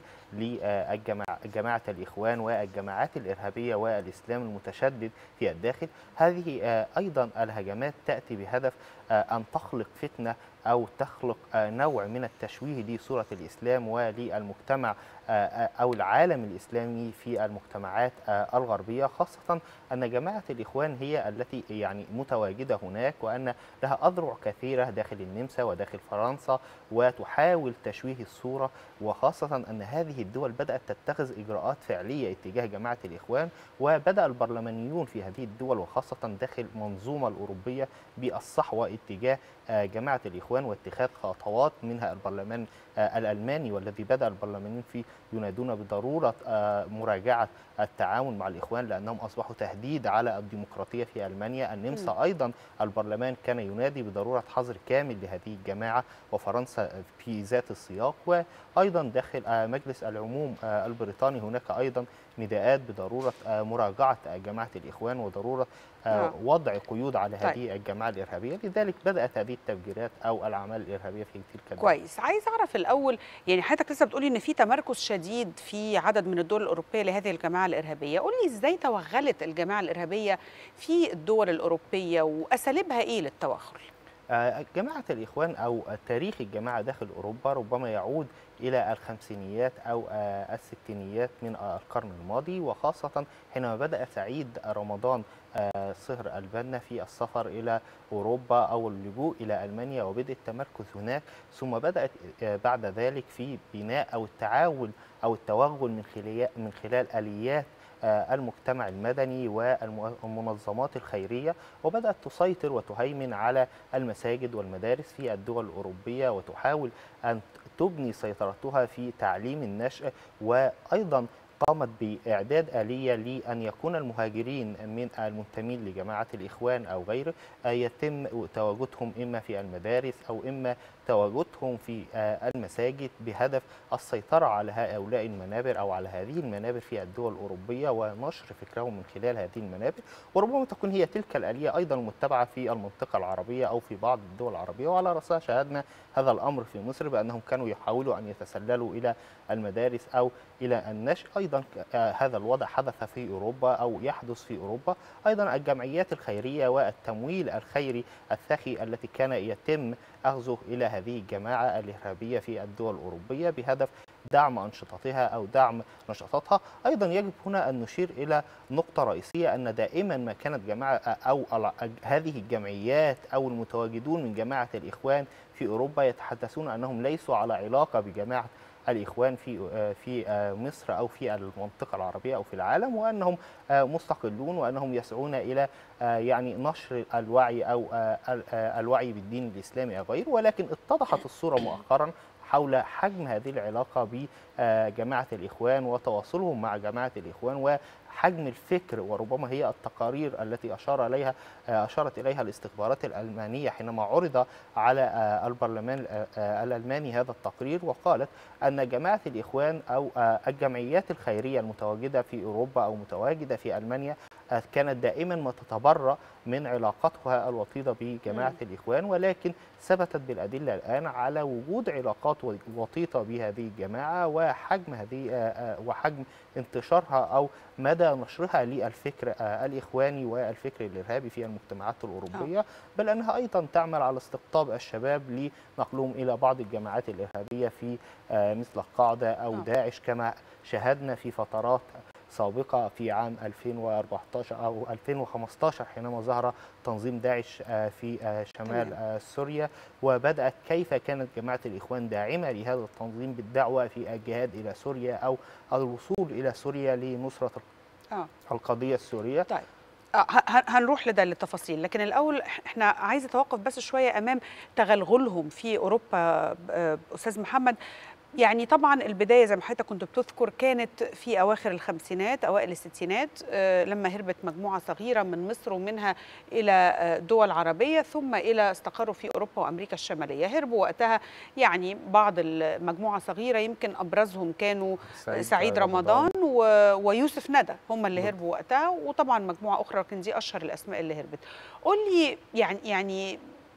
لجماعة الإخوان والجماعات الإرهابية والإسلام المتشدد في الداخل هذه آه، أيضا الهجمات تأتي بهدف آه، أن تخلق فتنة أو تخلق آه، نوع من التشويه لصورة الإسلام وللمجتمع آه، آه، أو العالم الإسلامي في المجتمعات آه، الغربية خاصة أن جماعة الإخوان هي التي يعني متواجدة هناك وأن لها أذرع كثيرة داخل النمسا وداخل فرنسا وتحاول تشويه الصورة وخاصة أن هذه الدول بدأت تتخذ إجراءات فعلية اتجاه جماعة الإخوان وبدأ البرلمانيون في هذه الدول وخاصة داخل المنظومة الأوروبية بالصحوة اتجاه آه، جماعة الإخوان واتخاذ خطوات منها البرلمان آه، الألماني والذي بدأ البرلمانيون فيه ينادون بضرورة آه، مراجعة التعاون مع الإخوان لأنهم أصبحوا تهديد على الديمقراطية في ألمانيا النمسا مم. أيضا البرلمان كان ينادي بضرورة حظر كامل لهذه الجماعة وفرنسا في ذات السياق وأيضا داخل آه، مجلس العموم آه، البريطاني هناك أيضا نداءات بضرورة آه، مراجعة آه، جماعة الإخوان وضرورة آه، آه. وضع قيود على طيب. هذه الجماعة الإرهابية لذلك بدأت هذه التفجيرات أو الأعمال الإرهابية في تلك الدول كويس عايز اعرف الاول يعني حضرتك لسه بتقولي ان في تمركز شديد في عدد من الدول الاوروبيه لهذه الجماعه الارهابيه قول لي ازاي توغلت الجماعه الارهابيه في الدول الاوروبيه واساليبها ايه للتوغل آه، جماعة الإخوان أو تاريخ الجماعة داخل أوروبا ربما يعود إلى الخمسينيات أو آه، الستينيات من آه، القرن الماضي وخاصة حينما بدأ سعيد رمضان آه، صهر البنا في السفر إلى أوروبا أو اللجوء إلى ألمانيا وبدء التمركز هناك ثم بدأت آه، بعد ذلك في بناء أو التعاون أو التوغل من خلال من خلال آليات آه، المجتمع المدني والمنظمات الخيرية وبدأت تسيطر وتهيمن على المساجد والمدارس في الدول الأوروبية وتحاول أن تبني سيطرتها في تعليم النشء وأيضا قامت بإعداد آلية لأن يكون المهاجرين من المنتمين لجماعة الإخوان أو غيره آه، يتم تواجدهم إما في المدارس أو إما تواجدهم في آه، المساجد بهدف السيطرة على هؤلاء المنابر أو على هذه المنابر في الدول الأوروبية ونشر فكرهم من خلال هذه المنابر وربما تكون هي تلك الآلية أيضا المتبعة في المنطقة العربية أو في بعض الدول العربية وعلى رأسها شاهدنا هذا الأمر في مصر بأنهم كانوا يحاولوا أن يتسللوا إلى المدارس أو إلى النشء أيضا ك- آه، هذا الوضع حدث في أوروبا أو يحدث في أوروبا أيضا الجمعيات الخيرية والتمويل الخيري الثخي التي كان يتم أخذه إلى هذه الجماعة الإرهابية في الدول الأوروبية بهدف دعم أنشطتها أو دعم نشاطاتها أيضا يجب هنا أن نشير إلى نقطة رئيسية أن دائما ما كانت جماعة أو ال- هذه الجمعيات أو المتواجدون من جماعة الإخوان في أوروبا يتحدثون أنهم ليسوا على علاقة بجماعة الإخوان في آه، في آه، مصر أو في المنطقة العربية أو في العالم وأنهم آه، مستقلون وأنهم يسعون إلى آه، يعني نشر الوعي أو آه، ال- آه، الوعي بالدين الإسلامي أو غيره ولكن اتضحت الصورة مؤخرا حول حجم هذه العلاقة بجماعة الإخوان وتواصلهم مع جماعة الإخوان وحجم الفكر وربما هي التقارير التي أشار إليها آه، أشارت إليها الاستخبارات الألمانية حينما عرض على آه، البرلمان آه، آه، الألماني هذا التقرير وقالت أن جماعة الإخوان أو آه، الجمعيات الخيرية المتواجدة في أوروبا أو متواجدة في ألمانيا آه، كانت دائما ما تتبرأ من علاقتها الوطيدة بجماعة الإخوان ولكن ثبتت بالأدلة الآن على وجود علاقات وطيدة بهذه الجماعة وحجم هذه آه، آه، وحجم انتشارها أو مدى نشرها للفكر آه، الإخواني والفكر الإرهابي في المجتمعات الأوروبية بل أنها أيضا تعمل على استقطاب الشباب لنقلهم إلى بعض الجماعات الإرهابية في آه، مثل القاعدة أو داعش كما شاهدنا في فترات سابقة في عام 2014 أو 2015 حينما ظهر تنظيم داعش آه، في آه، شمال تمام. آه، سوريا وبدأت كيف كانت جماعة الإخوان داعمة لهذا التنظيم بالدعوة في الجهاد إلى سوريا أو الوصول إلى سوريا لنصرة اه القضية السورية طيب آه، ه- ه- هنروح لده للتفاصيل لكن الاول إح- احنا عايزه اتوقف بس شويه امام تغلغلهم في اوروبا آه، استاذ محمد يعني طبعا البدايه زي ما حضرتك كنت بتذكر كانت في اواخر الخمسينات اوائل الستينات آه، لما هربت مجموعه صغيره من مصر ومنها الى آه، دول عربيه ثم الى استقروا في اوروبا وامريكا الشماليه هربوا وقتها يعني بعض المجموعه صغيره يمكن ابرزهم كانوا سعيد سعيد رمضان. رمضان و- ويوسف ندى هم اللي هربوا وقتها وطبعا مجموعه اخرى لكن دي اشهر الاسماء اللي هربت قول لي يعني يعني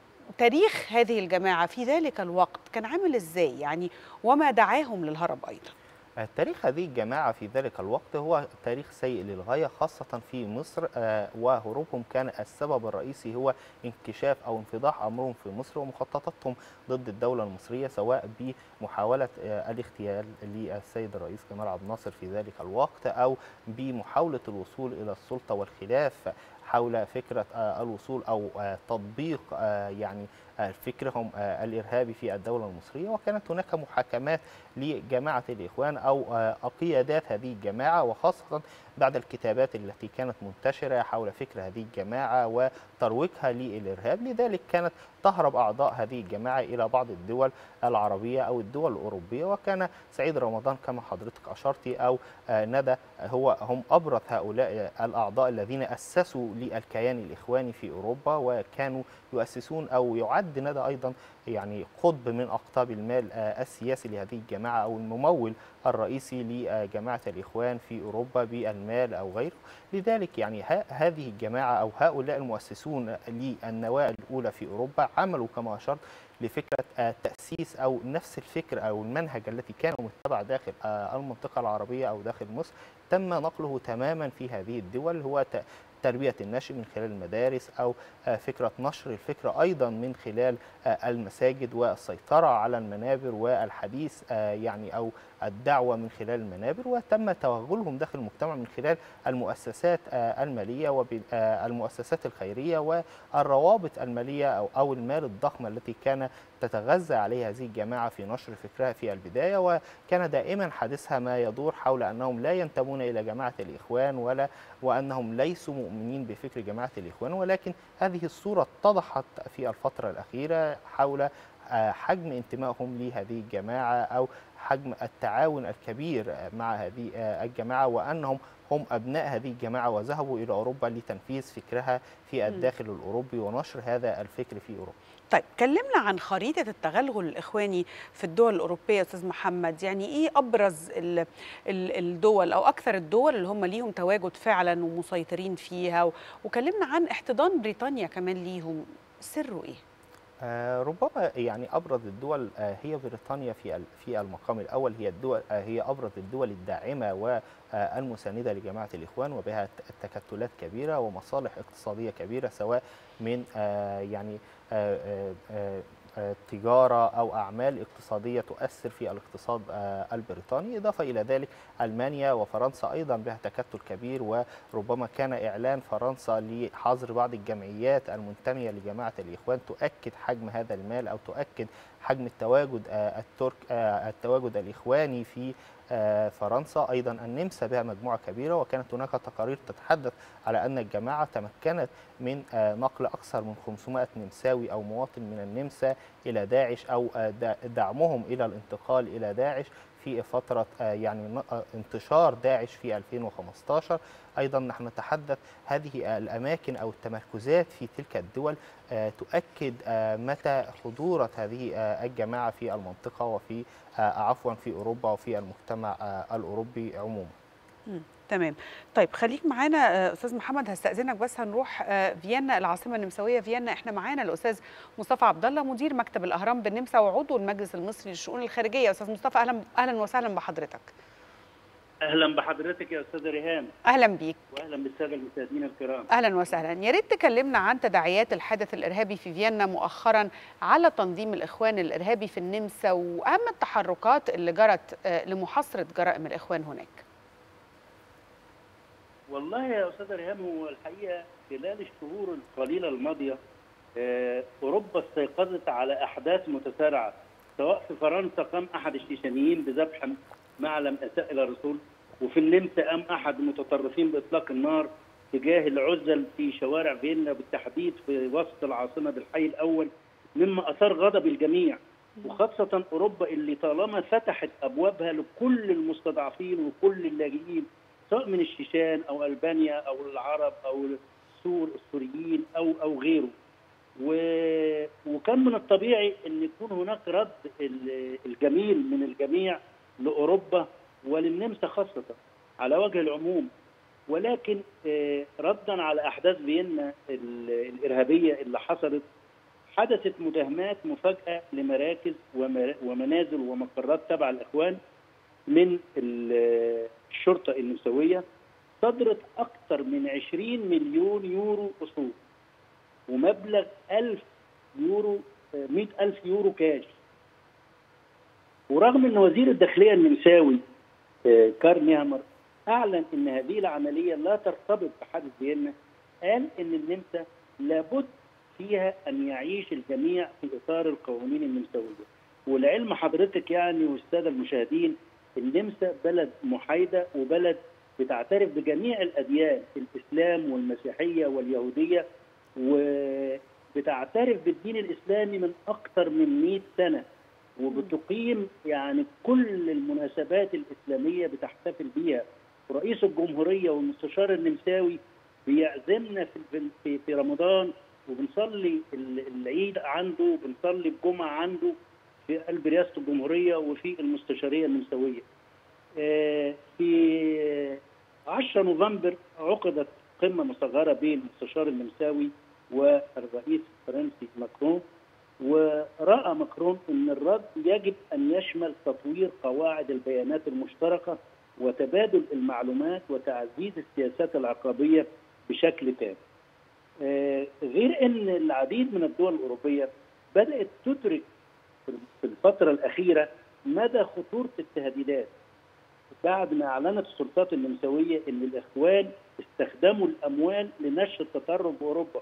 تاريخ هذه الجماعه في ذلك الوقت كان عامل ازاي يعني وما دعاهم للهرب ايضا تاريخ هذه الجماعة في ذلك الوقت هو تاريخ سيء للغاية خاصة في مصر آه، وهروبهم كان السبب الرئيسي هو انكشاف أو انفضاح أمرهم في مصر ومخططاتهم ضد الدولة المصرية سواء بمحاولة آه، الاغتيال للسيد الرئيس جمال عبد الناصر في ذلك الوقت أو بمحاولة الوصول إلى السلطة والخلاف حول فكرة آه، الوصول أو آه، تطبيق آه، يعني آه، فكرهم آه، الإرهابي في الدولة المصرية وكانت هناك محاكمات لجماعة الإخوان أو آه، قيادات هذه الجماعة وخاصة بعد الكتابات التي كانت منتشرة حول فكر هذه الجماعة وترويجها للإرهاب لذلك كانت تهرب أعضاء هذه الجماعة إلى بعض الدول العربية أو الدول الأوروبية وكان سعيد رمضان كما حضرتك أشرتي أو آه، ندى هو هم أبرز هؤلاء الأعضاء الذين أسسوا للكيان الإخواني في أوروبا وكانوا يؤسسون أو يعد ندى أيضا يعني قطب من أقطاب المال آه، السياسي لهذه الجماعة أو الممول الرئيسي لجماعة الإخوان في أوروبا بالمال أو غيره لذلك يعني ه- هذه الجماعة أو هؤلاء المؤسسون للنواة الأولى في أوروبا عملوا كما أشرت لفكرة آه، تأسيس أو نفس الفكر أو المنهج التي كان متبع داخل آه، المنطقة العربية أو داخل مصر تم نقله تماما في هذه الدول هو ت- تربية النشء من خلال المدارس أو آه، فكرة نشر الفكرة أيضا من خلال آه، المساجد والسيطرة على المنابر والحديث آه، يعني أو الدعوة من خلال المنابر وتم توغلهم داخل المجتمع من خلال المؤسسات آه، المالية والمؤسسات الخيرية والروابط المالية أو أو المال الضخمة التي كان تتغذى عليها هذه الجماعة في نشر فكرها في البداية وكان دائما حديثها ما يدور حول أنهم لا ينتمون إلى جماعة الإخوان ولا وأنهم ليسوا مؤمنين بفكر جماعة الإخوان ولكن هذه الصورة اتضحت في الفترة الأخيرة حول آه، حجم انتمائهم لهذه الجماعة أو حجم التعاون الكبير آه، مع هذه آه، الجماعة وأنهم هم أبناء هذه الجماعة وذهبوا إلى أوروبا لتنفيذ فكرها في مم. الداخل الأوروبي ونشر هذا الفكر في أوروبا طيب كلمنا عن خريطة التغلغل الإخواني في الدول الأوروبية أستاذ محمد يعني إيه أبرز ال- ال- الدول أو أكثر الدول اللي هم ليهم تواجد فعلا ومسيطرين فيها و- وكلمنا عن احتضان بريطانيا كمان ليهم سره إيه؟ آه، ربما يعني ابرز الدول آه، هي بريطانيا في ال- في المقام الاول هي الدول آه، هي ابرز الدول الداعمه والمسانده لجماعه الاخوان وبها ت- تكتلات كبيره ومصالح اقتصاديه كبيره سواء من آه، يعني آه، آه، آه، آه، تجاره او اعمال اقتصاديه تؤثر في الاقتصاد آه، البريطاني اضافه الى ذلك المانيا وفرنسا ايضا بها تكتل كبير وربما كان اعلان فرنسا لحظر بعض الجمعيات المنتميه لجماعه الاخوان تؤكد حجم هذا المال او تؤكد حجم التواجد آه، الترك آه، التواجد الاخواني في آه، فرنسا ايضا النمسا بها مجموعه كبيره وكانت هناك تقارير تتحدث على ان الجماعه تمكنت من آه، نقل اكثر من 500 نمساوي او مواطن من النمسا الى داعش او آه، دا- دعمهم الى الانتقال الى داعش في فترة آه، يعني ن- آه، انتشار داعش في 2015 أيضا نحن نتحدث هذه الأماكن أو التمركزات في تلك الدول آه، تؤكد آه، متى خطورة هذه آه، الجماعة في المنطقة وفي آه، عفوا في أوروبا وفي المجتمع آه، الأوروبي عموما مم. تمام طيب خليك معانا آه، استاذ محمد هستاذنك بس هنروح آه، فيينا العاصمه النمساويه فيينا احنا معانا الاستاذ مصطفى عبد الله مدير مكتب الاهرام بالنمسا وعضو المجلس المصري للشؤون الخارجيه استاذ مصطفى اهلا اهلا وسهلا بحضرتك اهلا بحضرتك يا استاذه ريهام اهلا بيك واهلا بالساده المشاهدين الكرام اهلا وسهلا يا ريت تكلمنا عن تداعيات الحدث الارهابي في فيينا مؤخرا على تنظيم الاخوان الارهابي في النمسا واهم التحركات اللي جرت آه، لمحاصره جرائم الاخوان هناك والله يا استاذه ريهام هو الحقيقه خلال الشهور القليله الماضيه آه، اوروبا استيقظت على احداث متسارعه سواء في فرنسا قام احد الشيشانيين بذبح معلم اساء الى الرسول وفي النمسا قام احد المتطرفين باطلاق النار تجاه العزل في شوارع فيينا بالتحديد في وسط العاصمه بالحي الاول مما اثار غضب الجميع وخاصة أوروبا اللي طالما فتحت أبوابها لكل المستضعفين وكل اللاجئين سواء من الشيشان أو ألبانيا أو العرب أو السور السوريين أو أو غيره و... وكان من الطبيعي أن يكون هناك رد ال- الجميل من الجميع لأوروبا وللنمسا خاصة على وجه العموم ولكن آه، ردا على أحداث فيينا ال- الإرهابية اللي حصلت حدثت مداهمات مفاجئة لمراكز ومر- ومنازل ومقرات تبع الإخوان من ال- الشرطة النمساوية صدرت أكثر من 20 مليون يورو أصول ومبلغ 1000 يورو 100 ألف يورو كاش ورغم أن وزير الداخلية النمساوي آه، كار نيهمر أعلن أن هذه العملية لا ترتبط بحدث فيينا قال أن النمسا لابد فيها أن يعيش الجميع في إطار القوانين النمساوية والعلم حضرتك يعني والسادة المشاهدين النمسا بلد محايدة وبلد بتعترف بجميع الأديان الإسلام والمسيحية واليهودية وبتعترف بالدين الإسلامي من أكثر من 100 سنة وبتقيم يعني كل المناسبات الإسلامية بتحتفل بيها ورئيس الجمهورية والمستشار النمساوي بيعزمنا في في في رمضان وبنصلي ال- العيد عنده وبنصلي الجمعة عنده في قلب رئاسة الجمهورية وفي المستشارية النمساوية. آه، في 10 نوفمبر عقدت قمة مصغرة بين المستشار النمساوي والرئيس الفرنسي ماكرون ورأى ماكرون أن الرد يجب أن يشمل تطوير قواعد البيانات المشتركة وتبادل المعلومات وتعزيز السياسات العقابية بشكل تام. آه، غير أن العديد من الدول الأوروبية بدأت تدرك في الفترة الأخيرة مدى خطورة التهديدات بعد ما أعلنت السلطات النمساوية أن الإخوان استخدموا الأموال لنشر التطرف بأوروبا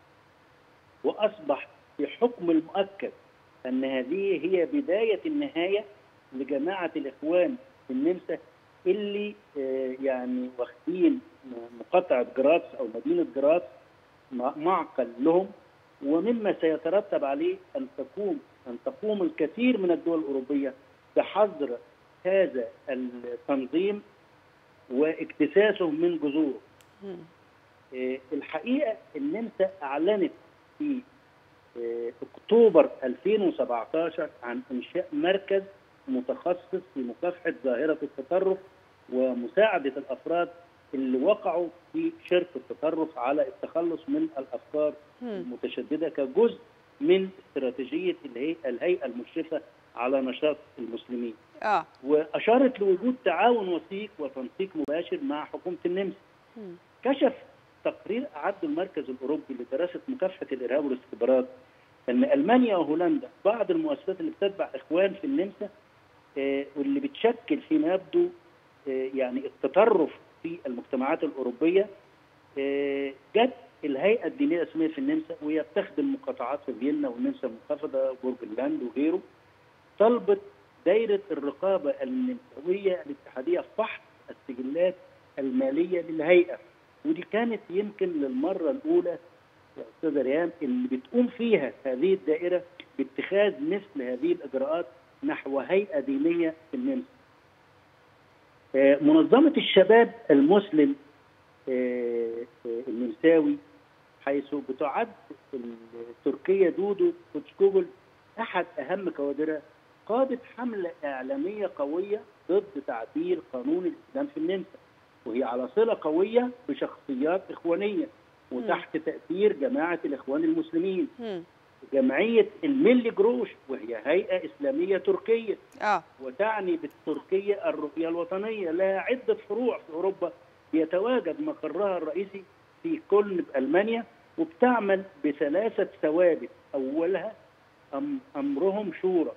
وأصبح في حكم المؤكد أن هذه هي بداية النهاية لجماعة الإخوان في النمسا اللي آه، يعني واخدين مقاطعة جراتس أو مدينة جراتس مع- معقل لهم ومما سيترتب عليه أن تقوم أن تقوم الكثير من الدول الأوروبية بحظر هذا التنظيم واكتساسه من جذوره. آه، الحقيقة النمسا أعلنت في آه، أكتوبر 2017 عن إنشاء مركز متخصص في مكافحة ظاهرة التطرف ومساعدة الأفراد اللي وقعوا في شرك التطرف على التخلص من الأفكار المتشددة كجزء من استراتيجية الهي- الهيئة المشرفة على نشاط المسلمين اه وأشارت لوجود تعاون وثيق وتنسيق مباشر مع حكومة النمسا مم. كشف تقرير أعده المركز الأوروبي لدراسة مكافحة الإرهاب والاستخبارات أن ألمانيا وهولندا بعض المؤسسات اللي بتتبع إخوان في النمسا آه، واللي بتشكل فيما يبدو آه، يعني التطرف في المجتمعات الأوروبية آه، جت الهيئة الدينية الإسلامية في النمسا وهي بتخدم مقاطعات في فيينا والنمسا المنخفضة بورجلاند وغيره طلبت دائرة الرقابة النمساوية الاتحادية فحص السجلات المالية للهيئة ودي كانت يمكن للمرة الأولى يا أستاذة ريان اللي بتقوم فيها هذه الدائرة باتخاذ مثل هذه الإجراءات نحو هيئة دينية في النمسا. آه، منظمة الشباب المسلم آه، آه، النمساوي حيث بتعد التركية دودو كوتشكوبل أحد أهم كوادرها قادت حملة إعلامية قوية ضد تعديل قانون الإسلام في النمسا وهي على صلة قوية بشخصيات إخوانية وتحت تأثير جماعة الإخوان المسلمين جمعية الملي جروش وهي هيئة إسلامية تركية اه وتعني بالتركية الرؤية الوطنية لها عدة فروع في أوروبا بيتواجد مقرها الرئيسي في كولن بألمانيا وبتعمل بثلاثة ثوابت أولها أم أمرهم شورى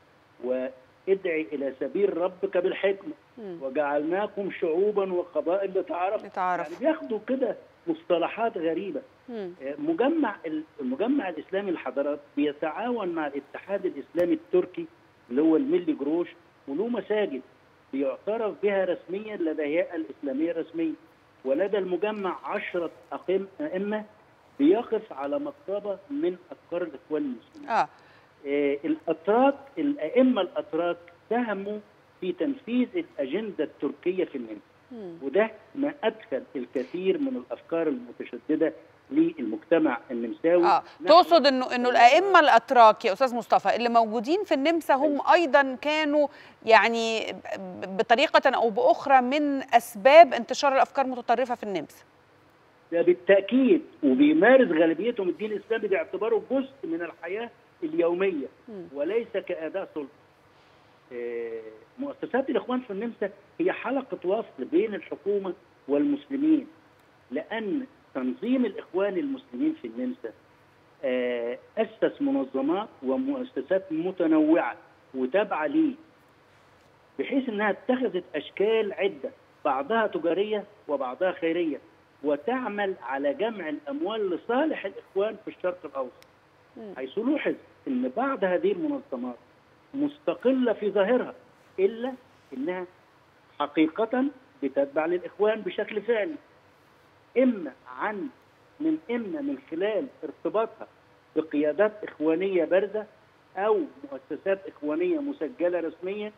وادعي إلى سبيل ربك بالحكمة وجعلناكم شعوبا وقبائل لتعارف لتعارف. يعني بياخدوا كده مصطلحات غريبة مم. مجمع المجمع الاسلامي للحضارات بيتعاون مع الاتحاد الاسلامي التركي اللي هو الملي جروش وله مساجد بيعترف بها رسميا لدى الهيئه الاسلاميه الرسميه ولدى المجمع عشرة أقم- أئمة بيقف على مقربة من أفكار الإخوان المسلمين اه آه، الاتراك الائمه الاتراك ساهموا في تنفيذ الاجنده التركيه في النمسا وده ما ادخل الكثير من الافكار المتشدده للمجتمع النمساوي اه نحن- تقصد انه انه الائمه الاتراك يا استاذ مصطفى اللي موجودين في النمسا هم ايضا كانوا يعني ب- بطريقه او باخرى من اسباب انتشار الافكار المتطرفه في النمسا ده بالتاكيد وبيمارس غالبيتهم الدين الاسلامي باعتباره جزء من الحياه اليوميه وليس كاداء سلطه. آه، مؤسسات الاخوان في النمسا هي حلقه وصل بين الحكومه والمسلمين لان تنظيم الاخوان المسلمين في النمسا آه، اسس منظمات ومؤسسات متنوعه وتابعه ليه بحيث انها اتخذت اشكال عده بعضها تجاريه وبعضها خيريه وتعمل على جمع الاموال لصالح الاخوان في الشرق الاوسط حيث لوحظ ان بعض هذه المنظمات مستقله في ظاهرها الا انها حقيقه بتتبع للاخوان بشكل فعلي اما عن من اما من خلال ارتباطها بقيادات اخوانيه بارزه او مؤسسات اخوانيه مسجله رسميا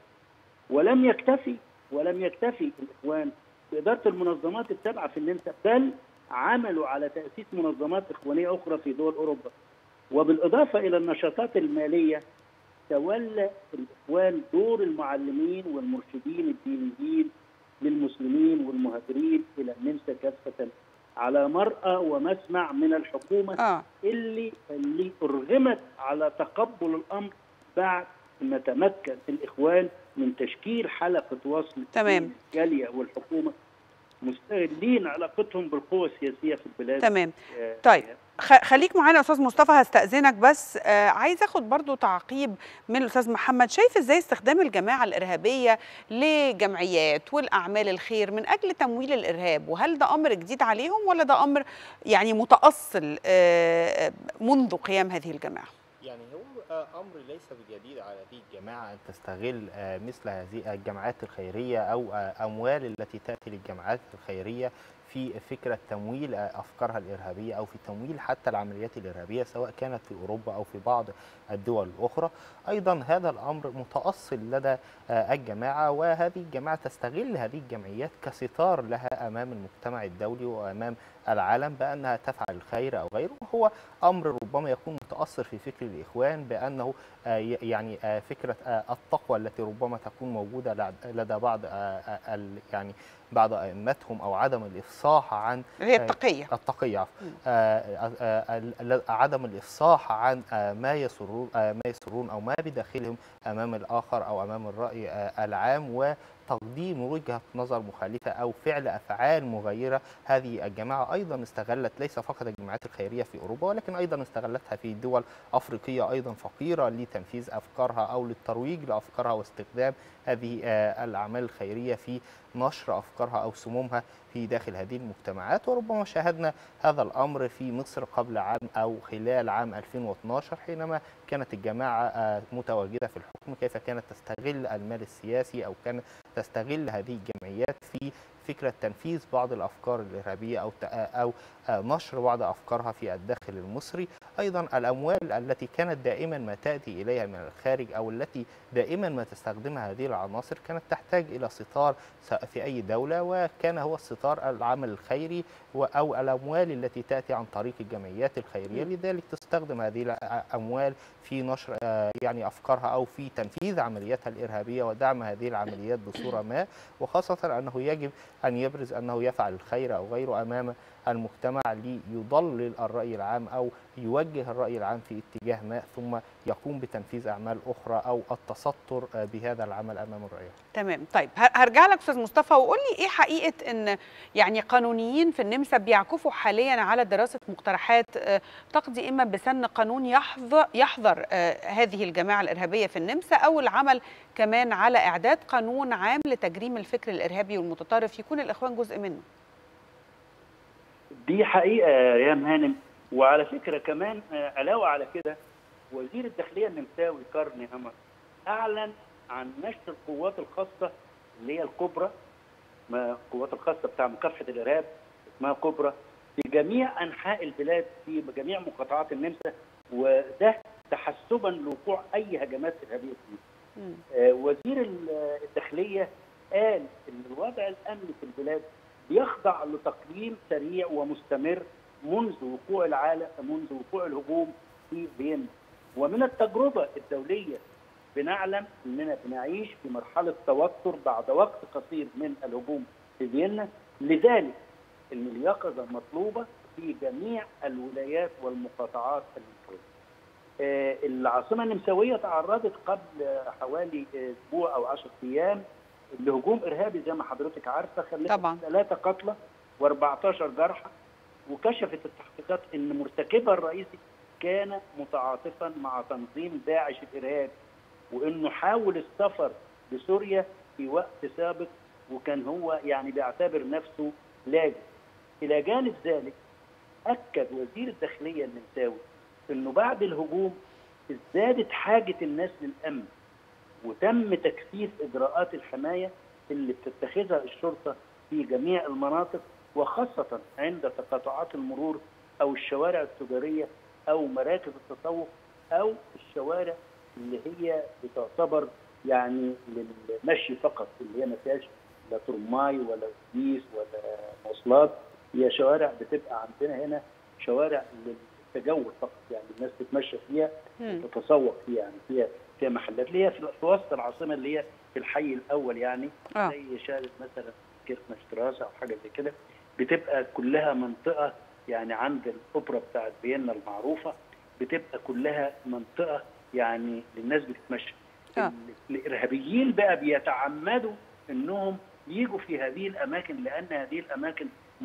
ولم يكتفي ولم يكتفي الاخوان باداره المنظمات التابعه في النمسا بل عملوا على تاسيس منظمات اخوانيه اخرى في دول اوروبا وبالاضافه الى النشاطات الماليه تولى الاخوان دور المعلمين والمرشدين الدينيين للمسلمين والمهاجرين الى النمسا كافه على مرأى ومسمع من الحكومه آه. اللي اللي ارغمت على تقبل الامر بعد ما تمكن الاخوان من تشكيل حلقه وصل تمام. بين الجاليه والحكومه مستغلين علاقتهم بالقوى السياسيه في البلاد تمام آه، طيب خ- خليك معانا يا استاذ مصطفى هستأذنك بس آه عايز اخد برضو تعقيب من الاستاذ محمد شايف ازاي استخدام الجماعه الارهابيه لجمعيات والاعمال الخير من اجل تمويل الارهاب وهل ده امر جديد عليهم ولا ده امر يعني متأصل آه منذ قيام هذه الجماعه يعني هو آه، امر ليس بجديد على هذه الجماعه ان تستغل آه، مثل هذه الجمعيات الخيريه او آه، اموال التي تاتي للجمعيات الخيريه في فكره تمويل آه، افكارها الارهابيه او في تمويل حتى العمليات الارهابيه سواء كانت في اوروبا او في بعض الدول الاخرى ايضا هذا الامر متاصل لدى آه، الجماعه وهذه الجماعه تستغل هذه الجمعيات كستار لها امام المجتمع الدولي وامام العالم بانها تفعل الخير او غيره هو امر ربما يكون متاثر في فكر الاخوان بانه آه، ي- يعني آه، فكره آه، التقوى التي ربما تكون موجوده لع- لدى بعض آه، آه، ال- يعني بعض ائمتهم او عدم الافصاح عن اللي هي آه، التقية. التقيه عفوا. آه، آه، آه، ال- عدم الافصاح عن آه، ما يسرون آه، ما يسرون او ما بداخلهم امام الاخر او امام الراي آه، العام وتقديم وجهه نظر مخالفه او فعل افعال مغيره هذه الجماعه ايضا استغلت ليس فقط الجمعيات الخيريه في اوروبا ولكن ايضا استغلتها في دول افريقيه ايضا فقيره لتنفيذ افكارها او للترويج لافكارها واستخدام هذه آه، الاعمال الخيريه في نشر افكارها او سمومها في داخل هذه المجتمعات وربما شاهدنا هذا الامر في مصر قبل عام او خلال عام 2012 حينما كانت الجماعه آه، متواجده في الحكم كيف كانت تستغل المال السياسي او كانت تستغل هذه الجمعيات في فكره تنفيذ بعض الافكار الارهابيه او ت- او آه، نشر بعض افكارها في الداخل المصري ايضا الاموال التي كانت دائما ما تاتي اليها من الخارج او التي دائما ما تستخدمها هذه العناصر كانت تحتاج الى ستار س- في اي دوله وكان هو الستار العمل الخيري و- او الاموال التي تاتي عن طريق الجمعيات الخيريه لذلك تستخدم هذه الاموال في نشر آه، يعني افكارها او في تنفيذ عملياتها الارهابيه ودعم هذه العمليات بصوره ما وخاصه انه يجب ان يبرز انه يفعل الخير او غيره امام المجتمع ليضلل الراي العام او يوجه الراي العام في اتجاه ما ثم يقوم بتنفيذ اعمال اخرى او التستر آه، بهذا العمل امام الراي تمام طيب ه- هرجع لك استاذ مصطفى وقول لي ايه حقيقه ان يعني قانونيين في النمسا بيعكفوا حاليا على دراسه مقترحات آه، تقضي اما بسن قانون يحظر يحظر آه، هذه الجماعه الارهابيه في النمسا او العمل كمان على اعداد قانون عام لتجريم الفكر الارهابي والمتطرف يكون الاخوان جزء منه دي حقيقه يا ريان هانم وعلى فكره كمان آه، علاوه على كده وزير الداخليه النمساوي كارني هامر اعلن عن نشر القوات الخاصه اللي هي الكبرى ما القوات الخاصه بتاع مكافحه الارهاب اسمها كبرى في جميع انحاء البلاد في جميع مقاطعات النمسا وده تحدي تحسبا لوقوع اي هجمات ارهابيه فيه. مم. آه، وزير ال- الداخليه قال ان الوضع الامني في البلاد بيخضع لتقييم سريع ومستمر منذ وقوع العالم منذ وقوع الهجوم في فيينا ومن التجربه الدوليه بنعلم اننا بنعيش في مرحله توتر بعد وقت قصير من الهجوم في فيينا لذلك ان اليقظه مطلوبه في جميع الولايات والمقاطعات المصريه. آه، العاصمه النمساويه تعرضت قبل آه، حوالي آه، اسبوع او 10 ايام لهجوم ارهابي زي ما حضرتك عارفه خلت طبعا. ثلاثه قتلى و14 جرحى وكشفت التحقيقات ان مرتكبها الرئيسي كان متعاطفا مع تنظيم داعش الارهابي وانه حاول السفر لسوريا في وقت سابق وكان هو يعني بيعتبر نفسه لاجئ. الى جانب ذلك اكد وزير الداخليه النمساوي انه بعد الهجوم ازدادت حاجه الناس للامن وتم تكثيف اجراءات الحمايه اللي بتتخذها الشرطه في جميع المناطق وخاصه عند تقاطعات المرور او الشوارع التجاريه او مراكز التسوق او الشوارع اللي هي بتعتبر يعني للمشي فقط اللي هي ما فيهاش لا ترماي ولا اتوبيس ولا مواصلات هي شوارع بتبقى عندنا هنا شوارع للتجول فقط يعني الناس تتمشى فيها مم. تتسوق فيها يعني فيها فيها محلات اللي هي في في وسط العاصمه اللي هي في الحي الاول يعني آه. زي شارع مثلا كيرشنشتراسه او حاجه زي كده بتبقى كلها منطقه يعني عند الاوبرا بتاعت فيينا المعروفه بتبقى كلها منطقه يعني للناس بتتمشى آه. الارهابيين بقى بيتعمدوا انهم يجوا في هذه الاماكن لان هذه الاماكن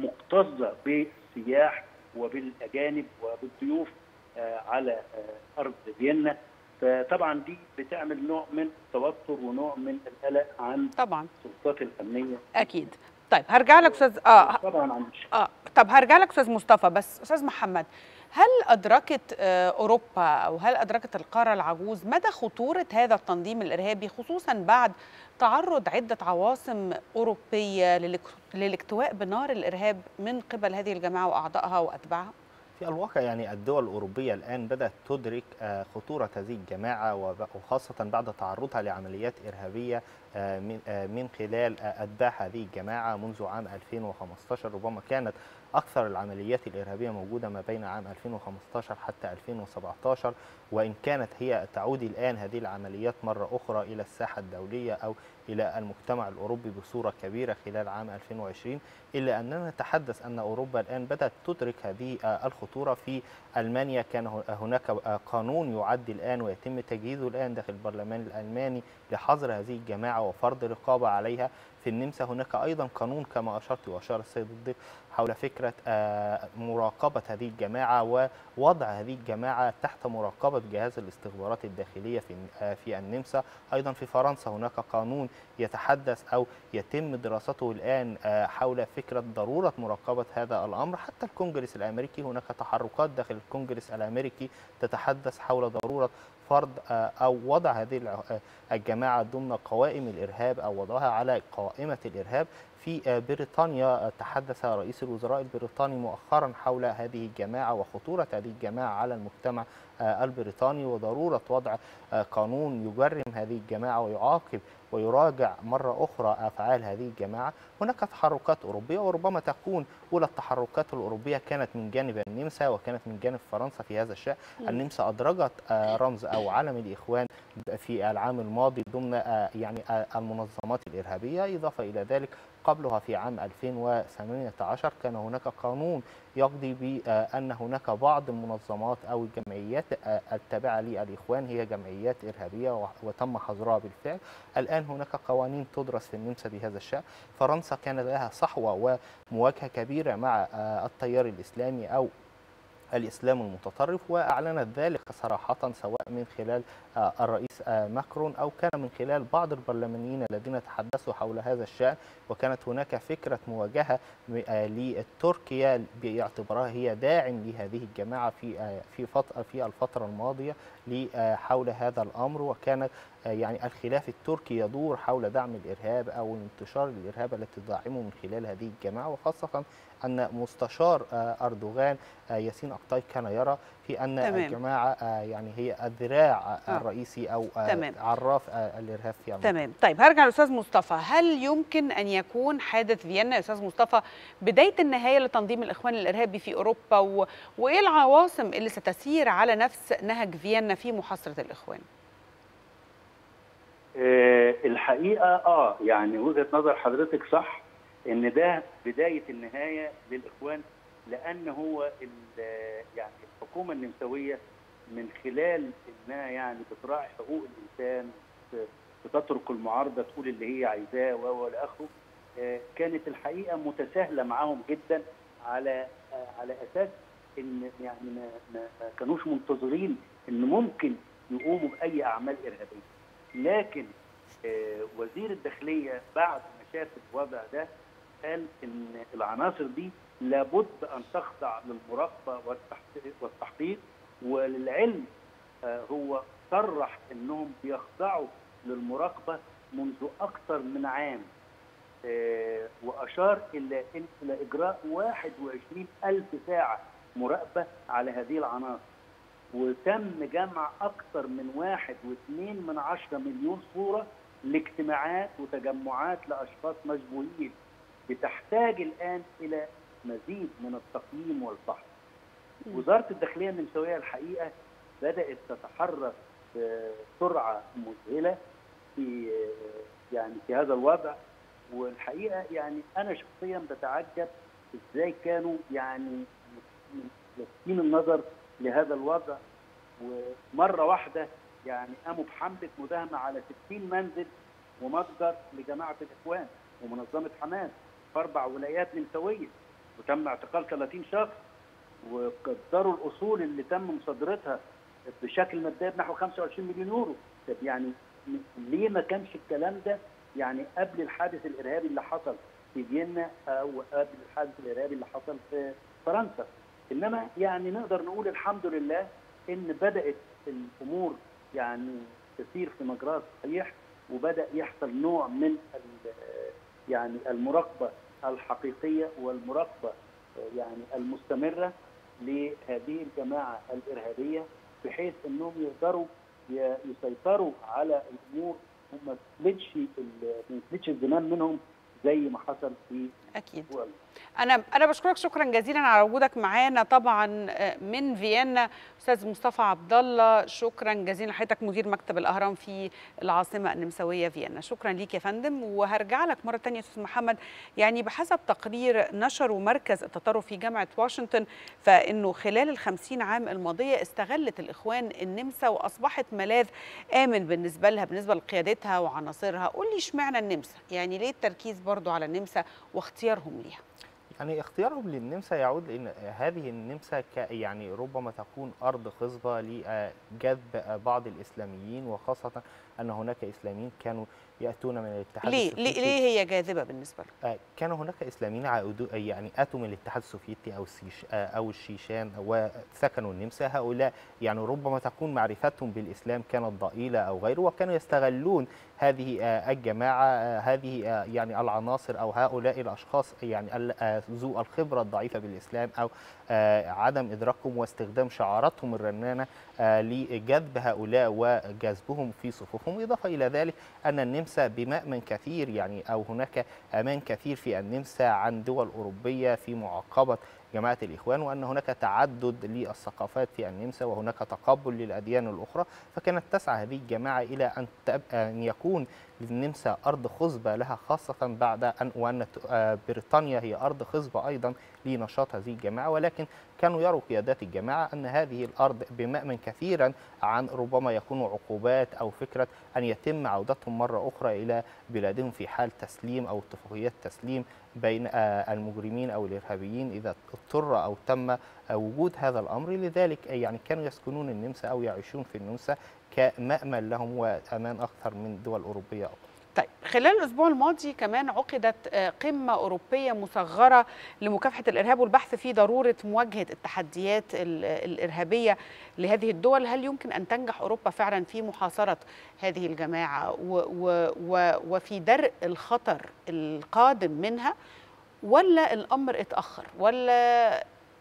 مكتظه بالسياح وبالاجانب وبالضيوف آه، على آه، ارض فيينا فطبعا دي بتعمل نوع من التوتر ونوع من القلق عن طبعا السلطات الامنيه اكيد طيب هرجع لك استاذ اه طبعا عن اه طب هرجع لك استاذ مصطفى بس استاذ محمد هل ادركت آه، اوروبا او هل ادركت القاره العجوز مدى خطوره هذا التنظيم الارهابي خصوصا بعد تعرض عده عواصم اوروبيه للاك- للاكتواء بنار الارهاب من قبل هذه الجماعه واعضائها واتباعها؟ في الواقع يعني الدول الأوروبية الآن بدأت تدرك آه، خطورة هذه الجماعة وب- وخاصة بعد تعرضها لعمليات إرهابية آه، من آه، من خلال آه، أتباع هذه الجماعة منذ عام 2015 ربما كانت أكثر العمليات الإرهابية موجودة ما بين عام 2015 حتى 2017 وإن كانت هي تعود الآن هذه العمليات مرة أخرى إلى الساحة الدولية أو إلى المجتمع الأوروبي بصورة كبيرة خلال عام 2020 إلا أننا نتحدث أن أوروبا الآن بدأت تدرك هذه آه، الخطورة في ألمانيا كان ه- هناك آه، قانون يعد الآن ويتم تجهيزه الآن داخل البرلمان الألماني لحظر هذه الجماعة وفرض رقابة عليها في النمسا هناك أيضا قانون كما أشرت وأشار السيد الضيف حول فكرة آه، مراقبة هذه الجماعة ووضع هذه الجماعة تحت مراقبة جهاز الاستخبارات الداخلية في آه، في النمسا أيضا في فرنسا هناك قانون يتحدث أو يتم دراسته الآن آه، حول فكرة ضرورة مراقبة هذا الأمر حتى الكونجرس الأمريكي هناك تحركات داخل الكونجرس الأمريكي تتحدث حول ضرورة فرض آه، أو وضع هذه الع- آه، الجماعة ضمن قوائم الإرهاب أو وضعها على قائمة الإرهاب في آه، بريطانيا آه، تحدث رئيس الوزراء البريطاني مؤخرا حول هذه الجماعة وخطورة هذه الجماعة على المجتمع آه، البريطاني وضرورة وضع آه، قانون يجرم هذه الجماعة ويعاقب ويراجع مرة أخرى أفعال هذه الجماعة هناك تحركات أوروبية وربما تكون أولى التحركات الأوروبية كانت من جانب النمسا وكانت من جانب فرنسا في هذا الشأن مم. النمسا أدرجت آه، رمز أو علم الإخوان في العام الماضي ضمن آه، يعني آه، المنظمات الإرهابية إضافة إلى ذلك قبلها في عام 2018 كان هناك قانون يقضي بأن هناك بعض المنظمات أو الجمعيات آه، التابعة للإخوان هي جمعيات إرهابية و- وتم حظرها بالفعل الآن هناك قوانين تدرس في النمسا بهذا الشأن فرنسا كان لها صحوة ومواجهة كبيرة مع آه، التيار الإسلامي أو الإسلام المتطرف وأعلنت ذلك صراحة سواء من خلال آه، الرئيس آه، ماكرون أو كان من خلال بعض البرلمانيين الذين تحدثوا حول هذا الشأن وكانت هناك فكرة مواجهة م- آه، لتركيا باعتبارها هي داعم لهذه الجماعة في آه، في فترة في الفترة الماضية ل- آه، حول هذا الأمر وكانت آه، يعني الخلاف التركي يدور حول دعم الإرهاب أو انتشار الإرهاب التي تدعمه من خلال هذه الجماعة وخاصة أن مستشار آه، أردوغان آه، ياسين أقطاي كان يرى في أن تمام. الجماعة آه، يعني هي الذراع آه. الرئيسي او آه، تمام. عراف آه، الارهاب في المنطقة. تمام طيب هرجع للاستاذ مصطفى هل يمكن ان يكون حادث فيينا يا استاذ مصطفى بدايه النهايه لتنظيم الاخوان الارهابي في اوروبا و... وايه العواصم اللي ستسير على نفس نهج فيينا في محاصره الاخوان آه، الحقيقه اه يعني وجهه نظر حضرتك صح ان ده بدايه النهايه للاخوان لان هو ال- يعني الحكومه النمساويه من خلال انها يعني بتراعي حقوق الانسان بتترك المعارضه تقول اللي هي عايزاه و والى اخره آه، كانت الحقيقه متساهله معاهم جدا على آه، على اساس ان يعني ما, ما ما كانوش منتظرين ان ممكن يقوموا باي اعمال ارهابيه لكن آه، وزير الداخليه بعد ما شاف الوضع ده قال ان العناصر دي لابد ان تخضع للمراقبه والتحقيق- والتحقيق وللعلم آه، هو صرح انهم بيخضعوا للمراقبه منذ اكثر من عام آه، واشار الى إن- الى اجراء 21 الف ساعه مراقبه على هذه العناصر وتم جمع اكثر من واحد واثنين من عشرة مليون صوره لاجتماعات وتجمعات لاشخاص مشبوهين بتحتاج الان الى مزيد من التقييم والفحص. وزاره الداخليه النمساويه الحقيقه بدات تتحرك بسرعه مذهله في يعني في هذا الوضع والحقيقه يعني انا شخصيا بتعجب ازاي كانوا يعني لافين النظر لهذا الوضع ومره واحده يعني قاموا بحمله مداهمه على 60 منزل ومتجر لجماعه الاخوان ومنظمه حماس في اربع ولايات نمساويه وتم اعتقال 30 شخص وقدروا الاصول اللي تم مصادرتها بشكل مبدئي بنحو 25 مليون يورو طب يعني م- ليه ما كانش الكلام ده يعني قبل الحادث الارهابي اللي حصل في فيينا او قبل الحادث الارهابي اللي حصل في فرنسا انما يعني نقدر نقول الحمد لله ان بدات الامور يعني تسير في مجراها الصحيح وبدا يحصل نوع من ال- يعني المراقبه الحقيقيه والمراقبه يعني المستمره لهذه الجماعه الارهابيه بحيث انهم يقدروا ي- يسيطروا على الامور وما تفلتش ال- ما يفلتش الزمان منهم زي ما حصل في اكيد دول. انا انا بشكرك شكرا جزيلا على وجودك معانا طبعا من فيينا استاذ مصطفى عبد الله شكرا جزيلا لحضرتك مدير مكتب الاهرام في العاصمه النمساويه فيينا شكرا ليك يا فندم وهرجع لك مره ثانيه استاذ محمد يعني بحسب تقرير نشره مركز التطرف في جامعه واشنطن فانه خلال الخمسين عام الماضيه استغلت الاخوان النمسا واصبحت ملاذ امن بالنسبه لها بالنسبه لقيادتها وعناصرها قول لي اشمعنى النمسا يعني ليه التركيز برضو على النمسا واختيارهم ليها يعني اختيارهم للنمسا يعود لان هذه النمسا ك يعني ربما تكون ارض خصبه لجذب بعض الاسلاميين وخاصه ان هناك اسلاميين كانوا ياتون من الاتحاد ليه السوفيتي ليه ليه هي جاذبه بالنسبه لهم آه، كان هناك اسلاميين عائدو يعني اتوا من الاتحاد السوفيتي او السيش آه، او الشيشان وسكنوا النمسا هؤلاء يعني ربما تكون معرفتهم بالاسلام كانت ضئيله او غيره وكانوا يستغلون هذه آه، الجماعه آه، هذه آه، يعني العناصر او هؤلاء الاشخاص يعني ال- آه، ذو الخبره الضعيفه بالاسلام او آه، عدم ادراكهم واستخدام شعاراتهم الرنانه آه، لجذب هؤلاء وجذبهم في صفوفهم اضافه الى ذلك ان النمسا بمأمن كثير يعني او هناك امان كثير في النمسا عن دول اوروبيه في معاقبه جماعه الاخوان وان هناك تعدد للثقافات في النمسا وهناك تقبل للاديان الاخرى فكانت تسعى هذه الجماعه الى ان تب- ان يكون للنمسا ارض خصبه لها خاصه بعد ان وان ت- آه، بريطانيا هي ارض خصبه ايضا لنشاط هذه الجماعه ولكن كانوا يروا قيادات الجماعه ان هذه الارض بمأمن كثيرا عن ربما يكون عقوبات او فكره ان يتم عودتهم مره اخرى الى بلادهم في حال تسليم او اتفاقيات تسليم بين آه، المجرمين او الارهابيين اذا اضطر او تم آه، وجود هذا الامر لذلك آه، يعني كانوا يسكنون النمسا او يعيشون في النمسا كمأمن لهم وامان اكثر من دول اوروبيه اخرى طيب خلال الاسبوع الماضي كمان عقدت آه، قمه اوروبيه مصغره لمكافحه الارهاب والبحث في ضروره مواجهه التحديات ال- الارهابيه لهذه الدول هل يمكن ان تنجح اوروبا فعلا في محاصره هذه الجماعه و و و وفي درء الخطر القادم منها ولا الامر اتاخر ولا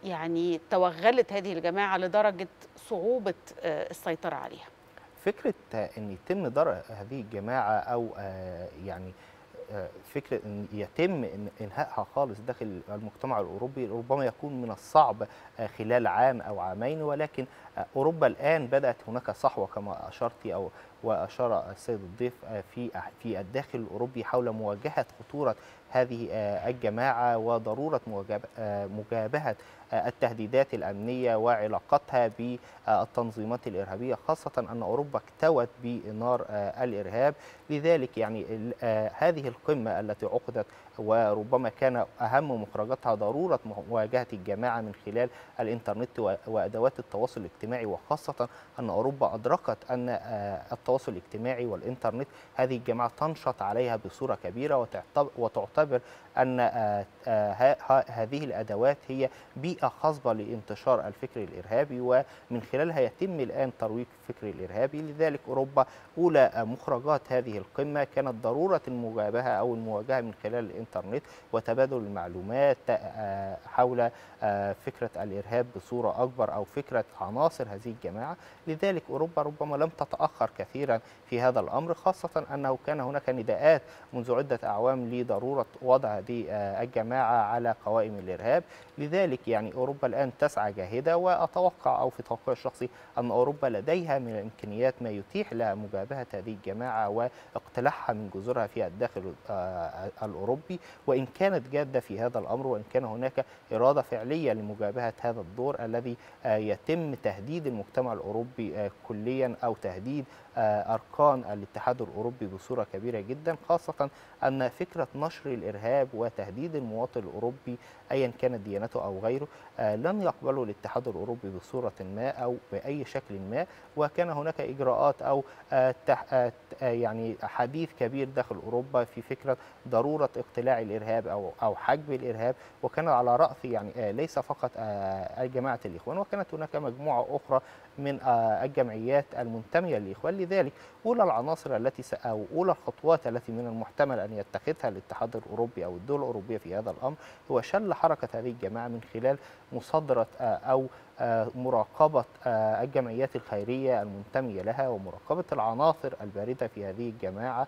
يعني توغلت هذه الجماعه لدرجه صعوبه آه، السيطره عليها فكره آه، ان يتم درء هذه الجماعه او آه، يعني آه، فكره ان يتم إن- انهائها خالص داخل المجتمع الاوروبي ربما يكون من الصعب آه، خلال عام او عامين ولكن آه، اوروبا الان بدات هناك صحوه كما اشرت او واشار السيد الضيف آه، في في الداخل الاوروبي حول مواجهه خطوره هذه آه، الجماعه وضروره مواجهة- آه، مجابهه آه، التهديدات الامنيه وعلاقتها بالتنظيمات الارهابيه خاصه ان اوروبا اكتوت بنار آه، الارهاب لذلك يعني ال- آه، هذه القمه التي عقدت وربما كان اهم مخرجاتها ضروره مواجهه الجماعه من خلال الانترنت و- وادوات التواصل الاجتماعي وخاصه ان اوروبا ادركت ان آه، التواصل الاجتماعي والانترنت هذه الجماعه تنشط عليها بصوره كبيره وتعتبر, وتعتبر ان آه، آه، ه- ه- هذه الادوات هي بيئه خصبه لانتشار الفكر الارهابي ومن خلالها يتم الان ترويج الفكر الارهابي لذلك اوروبا اولى آه، مخرجات هذه القمه كانت ضروره المجابهه او المواجهه من خلال الانترنت وتبادل المعلومات آه، حول آه، فكره الارهاب بصوره اكبر او فكره عناصر هذه الجماعه لذلك اوروبا ربما لم تتاخر كثيرا في هذا الامر خاصه انه كان هناك نداءات منذ عده اعوام لضروره وضع هذه آه، الجماعه على قوائم الارهاب لذلك يعني اوروبا الان تسعى جاهده واتوقع او في توقعي الشخصي ان اوروبا لديها من الامكانيات ما يتيح لها مجابهه هذه الجماعه واقتلاعها من جذورها في الداخل آه، الاوروبي وان كانت جاده في هذا الامر وان كان هناك اراده فعليه لمجابهه هذا الدور الذي آه، يتم تهديد المجتمع الاوروبي آه، كليا او تهديد آه، اركان الاتحاد الاوروبي بصوره كبيره جدا خاصه ان فكره نشر الارهاب وتهديد المواطن الاوروبي ايا كانت ديانته او غيره آه، لن يقبله الاتحاد الاوروبي بصوره ما او باي شكل ما وكان هناك اجراءات او آه، تح- آه، آه، يعني حديث كبير داخل اوروبا في فكره ضروره اقتلاع الارهاب او او حجب الارهاب وكان على راس يعني آه، ليس فقط آه، جماعه الاخوان وكانت هناك مجموعه اخرى من آه، الجمعيات المنتميه للاخوان لذلك اولى العناصر التي س- او اولى الخطوات التي من المحتمل ان يتخذها الاتحاد الاوروبي او الدول الاوروبيه في هذا الامر هو شل حركه هذه الجماعه من خلال مصادره آه، او آه، مراقبه آه، الجمعيات الخيريه المنتميه لها ومراقبه العناصر البارده في هذه الجماعه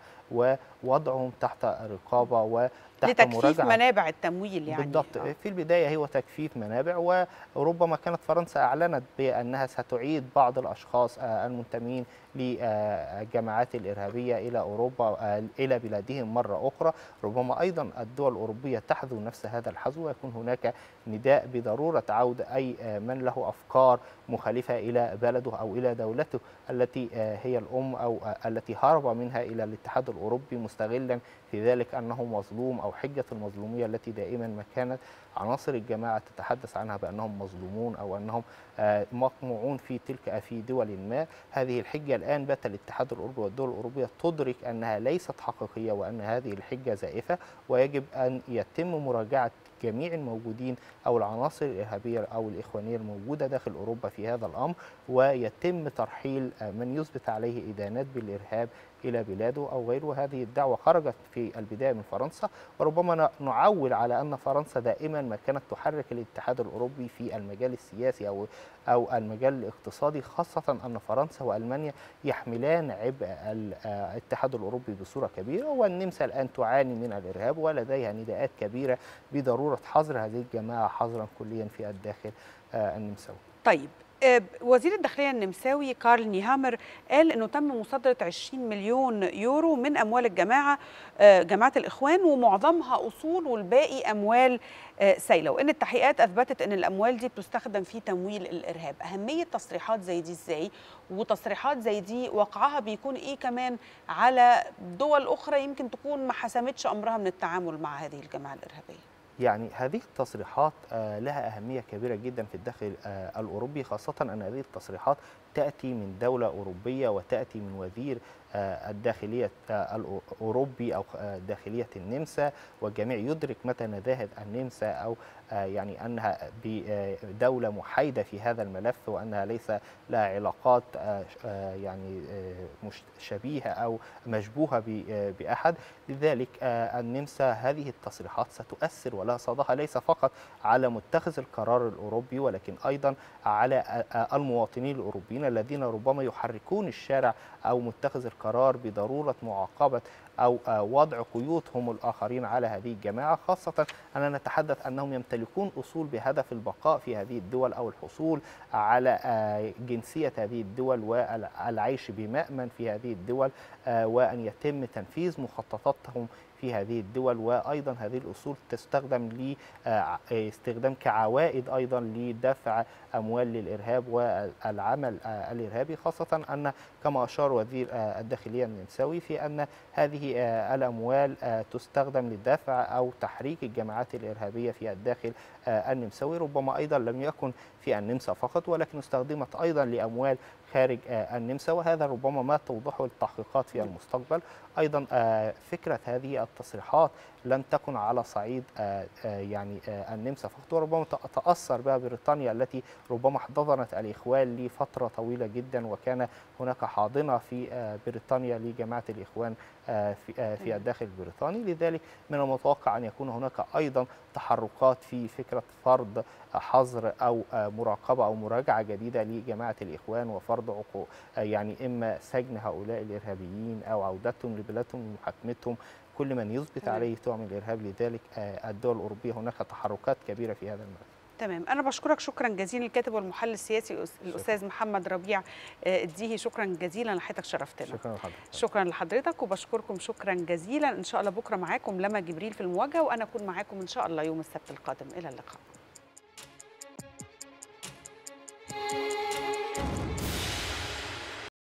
ووضعهم تحت رقابه وتحت لتكثيف مراجعه منابع التمويل يعني بالضبط آه. في البدايه هو تكثيف منابع وربما كانت فرنسا اعلنت بانها ستعيد بعض الاشخاص آه، المنتمين للجماعات الارهابيه الى اوروبا آه، الى بلادهم مره اخرى ربما ايضا الدول الاوروبيه تحذو نفس هذا الحذو ويكون هناك نداء بضروره عوده اي آه، من له افكار مخالفه الى بلده او الى دولته التي آه، هي الام او آه، التي هرب منها الى الاتحاد الاوروبي مستغلا في ذلك انه مظلوم او حجه المظلوميه التي دائما ما كانت عناصر الجماعه تتحدث عنها بانهم مظلومون او انهم آه، مقموعون في تلك في دول ما هذه الحجه الان بات الاتحاد الاوروبي والدول الاوروبيه تدرك انها ليست حقيقيه وان هذه الحجه زائفه ويجب ان يتم مراجعه جميع الموجودين او العناصر الارهابيه او الاخوانيه الموجوده داخل اوروبا في هذا الامر ويتم ترحيل آه، من يثبت عليه ادانات بالارهاب الى بلاده او غيره هذه الدعوه خرجت في البدايه من فرنسا وربما ن- نعول على ان فرنسا دائما ما كانت تحرك الاتحاد الاوروبي في المجال السياسي او او المجال الاقتصادي خاصه ان فرنسا والمانيا يحملان عبء ال- آه، الاتحاد الاوروبي بصوره كبيره والنمسا الان تعاني من الارهاب ولديها نداءات كبيره بضروره حظر هذه الجماعه حظرا كليا في الداخل آه، النمساوي طيب آه، وزير الداخلية النمساوي كارل نيهامر قال أنه تم مصادرة 20 مليون يورو من أموال الجماعة آه، جماعة الإخوان ومعظمها أصول والباقي أموال آه، سايلة وأن التحقيقات أثبتت أن الأموال دي بتستخدم في تمويل الإرهاب أهمية تصريحات زي دي إزاي وتصريحات زي دي وقعها بيكون إيه كمان على دول أخرى يمكن تكون ما حسمتش أمرها من التعامل مع هذه الجماعة الإرهابية يعني هذه التصريحات آه، لها أهمية كبيرة جدا في الداخل آه، الأوروبي خاصة أن هذه التصريحات تأتي من دولة أوروبية وتأتي من وزير الداخلية الأوروبي أو داخلية النمسا والجميع يدرك متى نزاهة النمسا أو يعني أنها دولة محايدة في هذا الملف وأنها ليس لها علاقات يعني شبيهة أو مشبوهة بأحد لذلك النمسا هذه التصريحات ستؤثر ولها صداها ليس فقط على متخذ القرار الأوروبي ولكن أيضا على المواطنين الأوروبيين الذين ربما يحركون الشارع أو متخذ القرار بضرورة معاقبة أو وضع قيود هم الآخرين على هذه الجماعة خاصة أننا نتحدث أنهم يمتلكون أصول بهدف البقاء في هذه الدول أو الحصول على جنسية هذه الدول والعيش بمأمن في هذه الدول وأن يتم تنفيذ مخططاتهم في هذه الدول وايضا هذه الاصول تستخدم لاستخدام كعوائد ايضا لدفع اموال للارهاب والعمل الارهابي خاصه ان كما اشار وزير الداخليه النمساوي في ان هذه الاموال تستخدم لدفع او تحريك الجماعات الارهابيه في الداخل النمساوي ربما ايضا لم يكن في النمسا فقط ولكن استخدمت ايضا لاموال خارج النمسا وهذا ربما ما توضحه التحقيقات في المستقبل ايضا فكره هذه التصريحات لم تكن على صعيد يعني النمسا فقط وربما تاثر بها بريطانيا التي ربما احتضنت الاخوان لفتره طويله جدا وكان هناك حاضنه في بريطانيا لجماعه الاخوان في في الداخل البريطاني لذلك من المتوقع ان يكون هناك ايضا تحركات في فكره فرض حظر او مراقبه او مراجعه جديده لجماعه الاخوان وفرض عقوق يعني اما سجن هؤلاء الارهابيين او عودتهم لبلادهم ومحاكمتهم كل من يثبت عليه تهم الارهاب لذلك الدول الاوروبيه هناك تحركات كبيره في هذا الملف تمام انا بشكرك شكرا جزيلا الكاتب والمحلل السياسي الاستاذ محمد ربيع الديهي شكرا جزيلا لحضرتك شرفتنا شكرا لحضرتك شكرا لحضرتك وبشكركم شكرا جزيلا ان شاء الله بكره معاكم لما جبريل في المواجهه وانا اكون معاكم ان شاء الله يوم السبت القادم الى اللقاء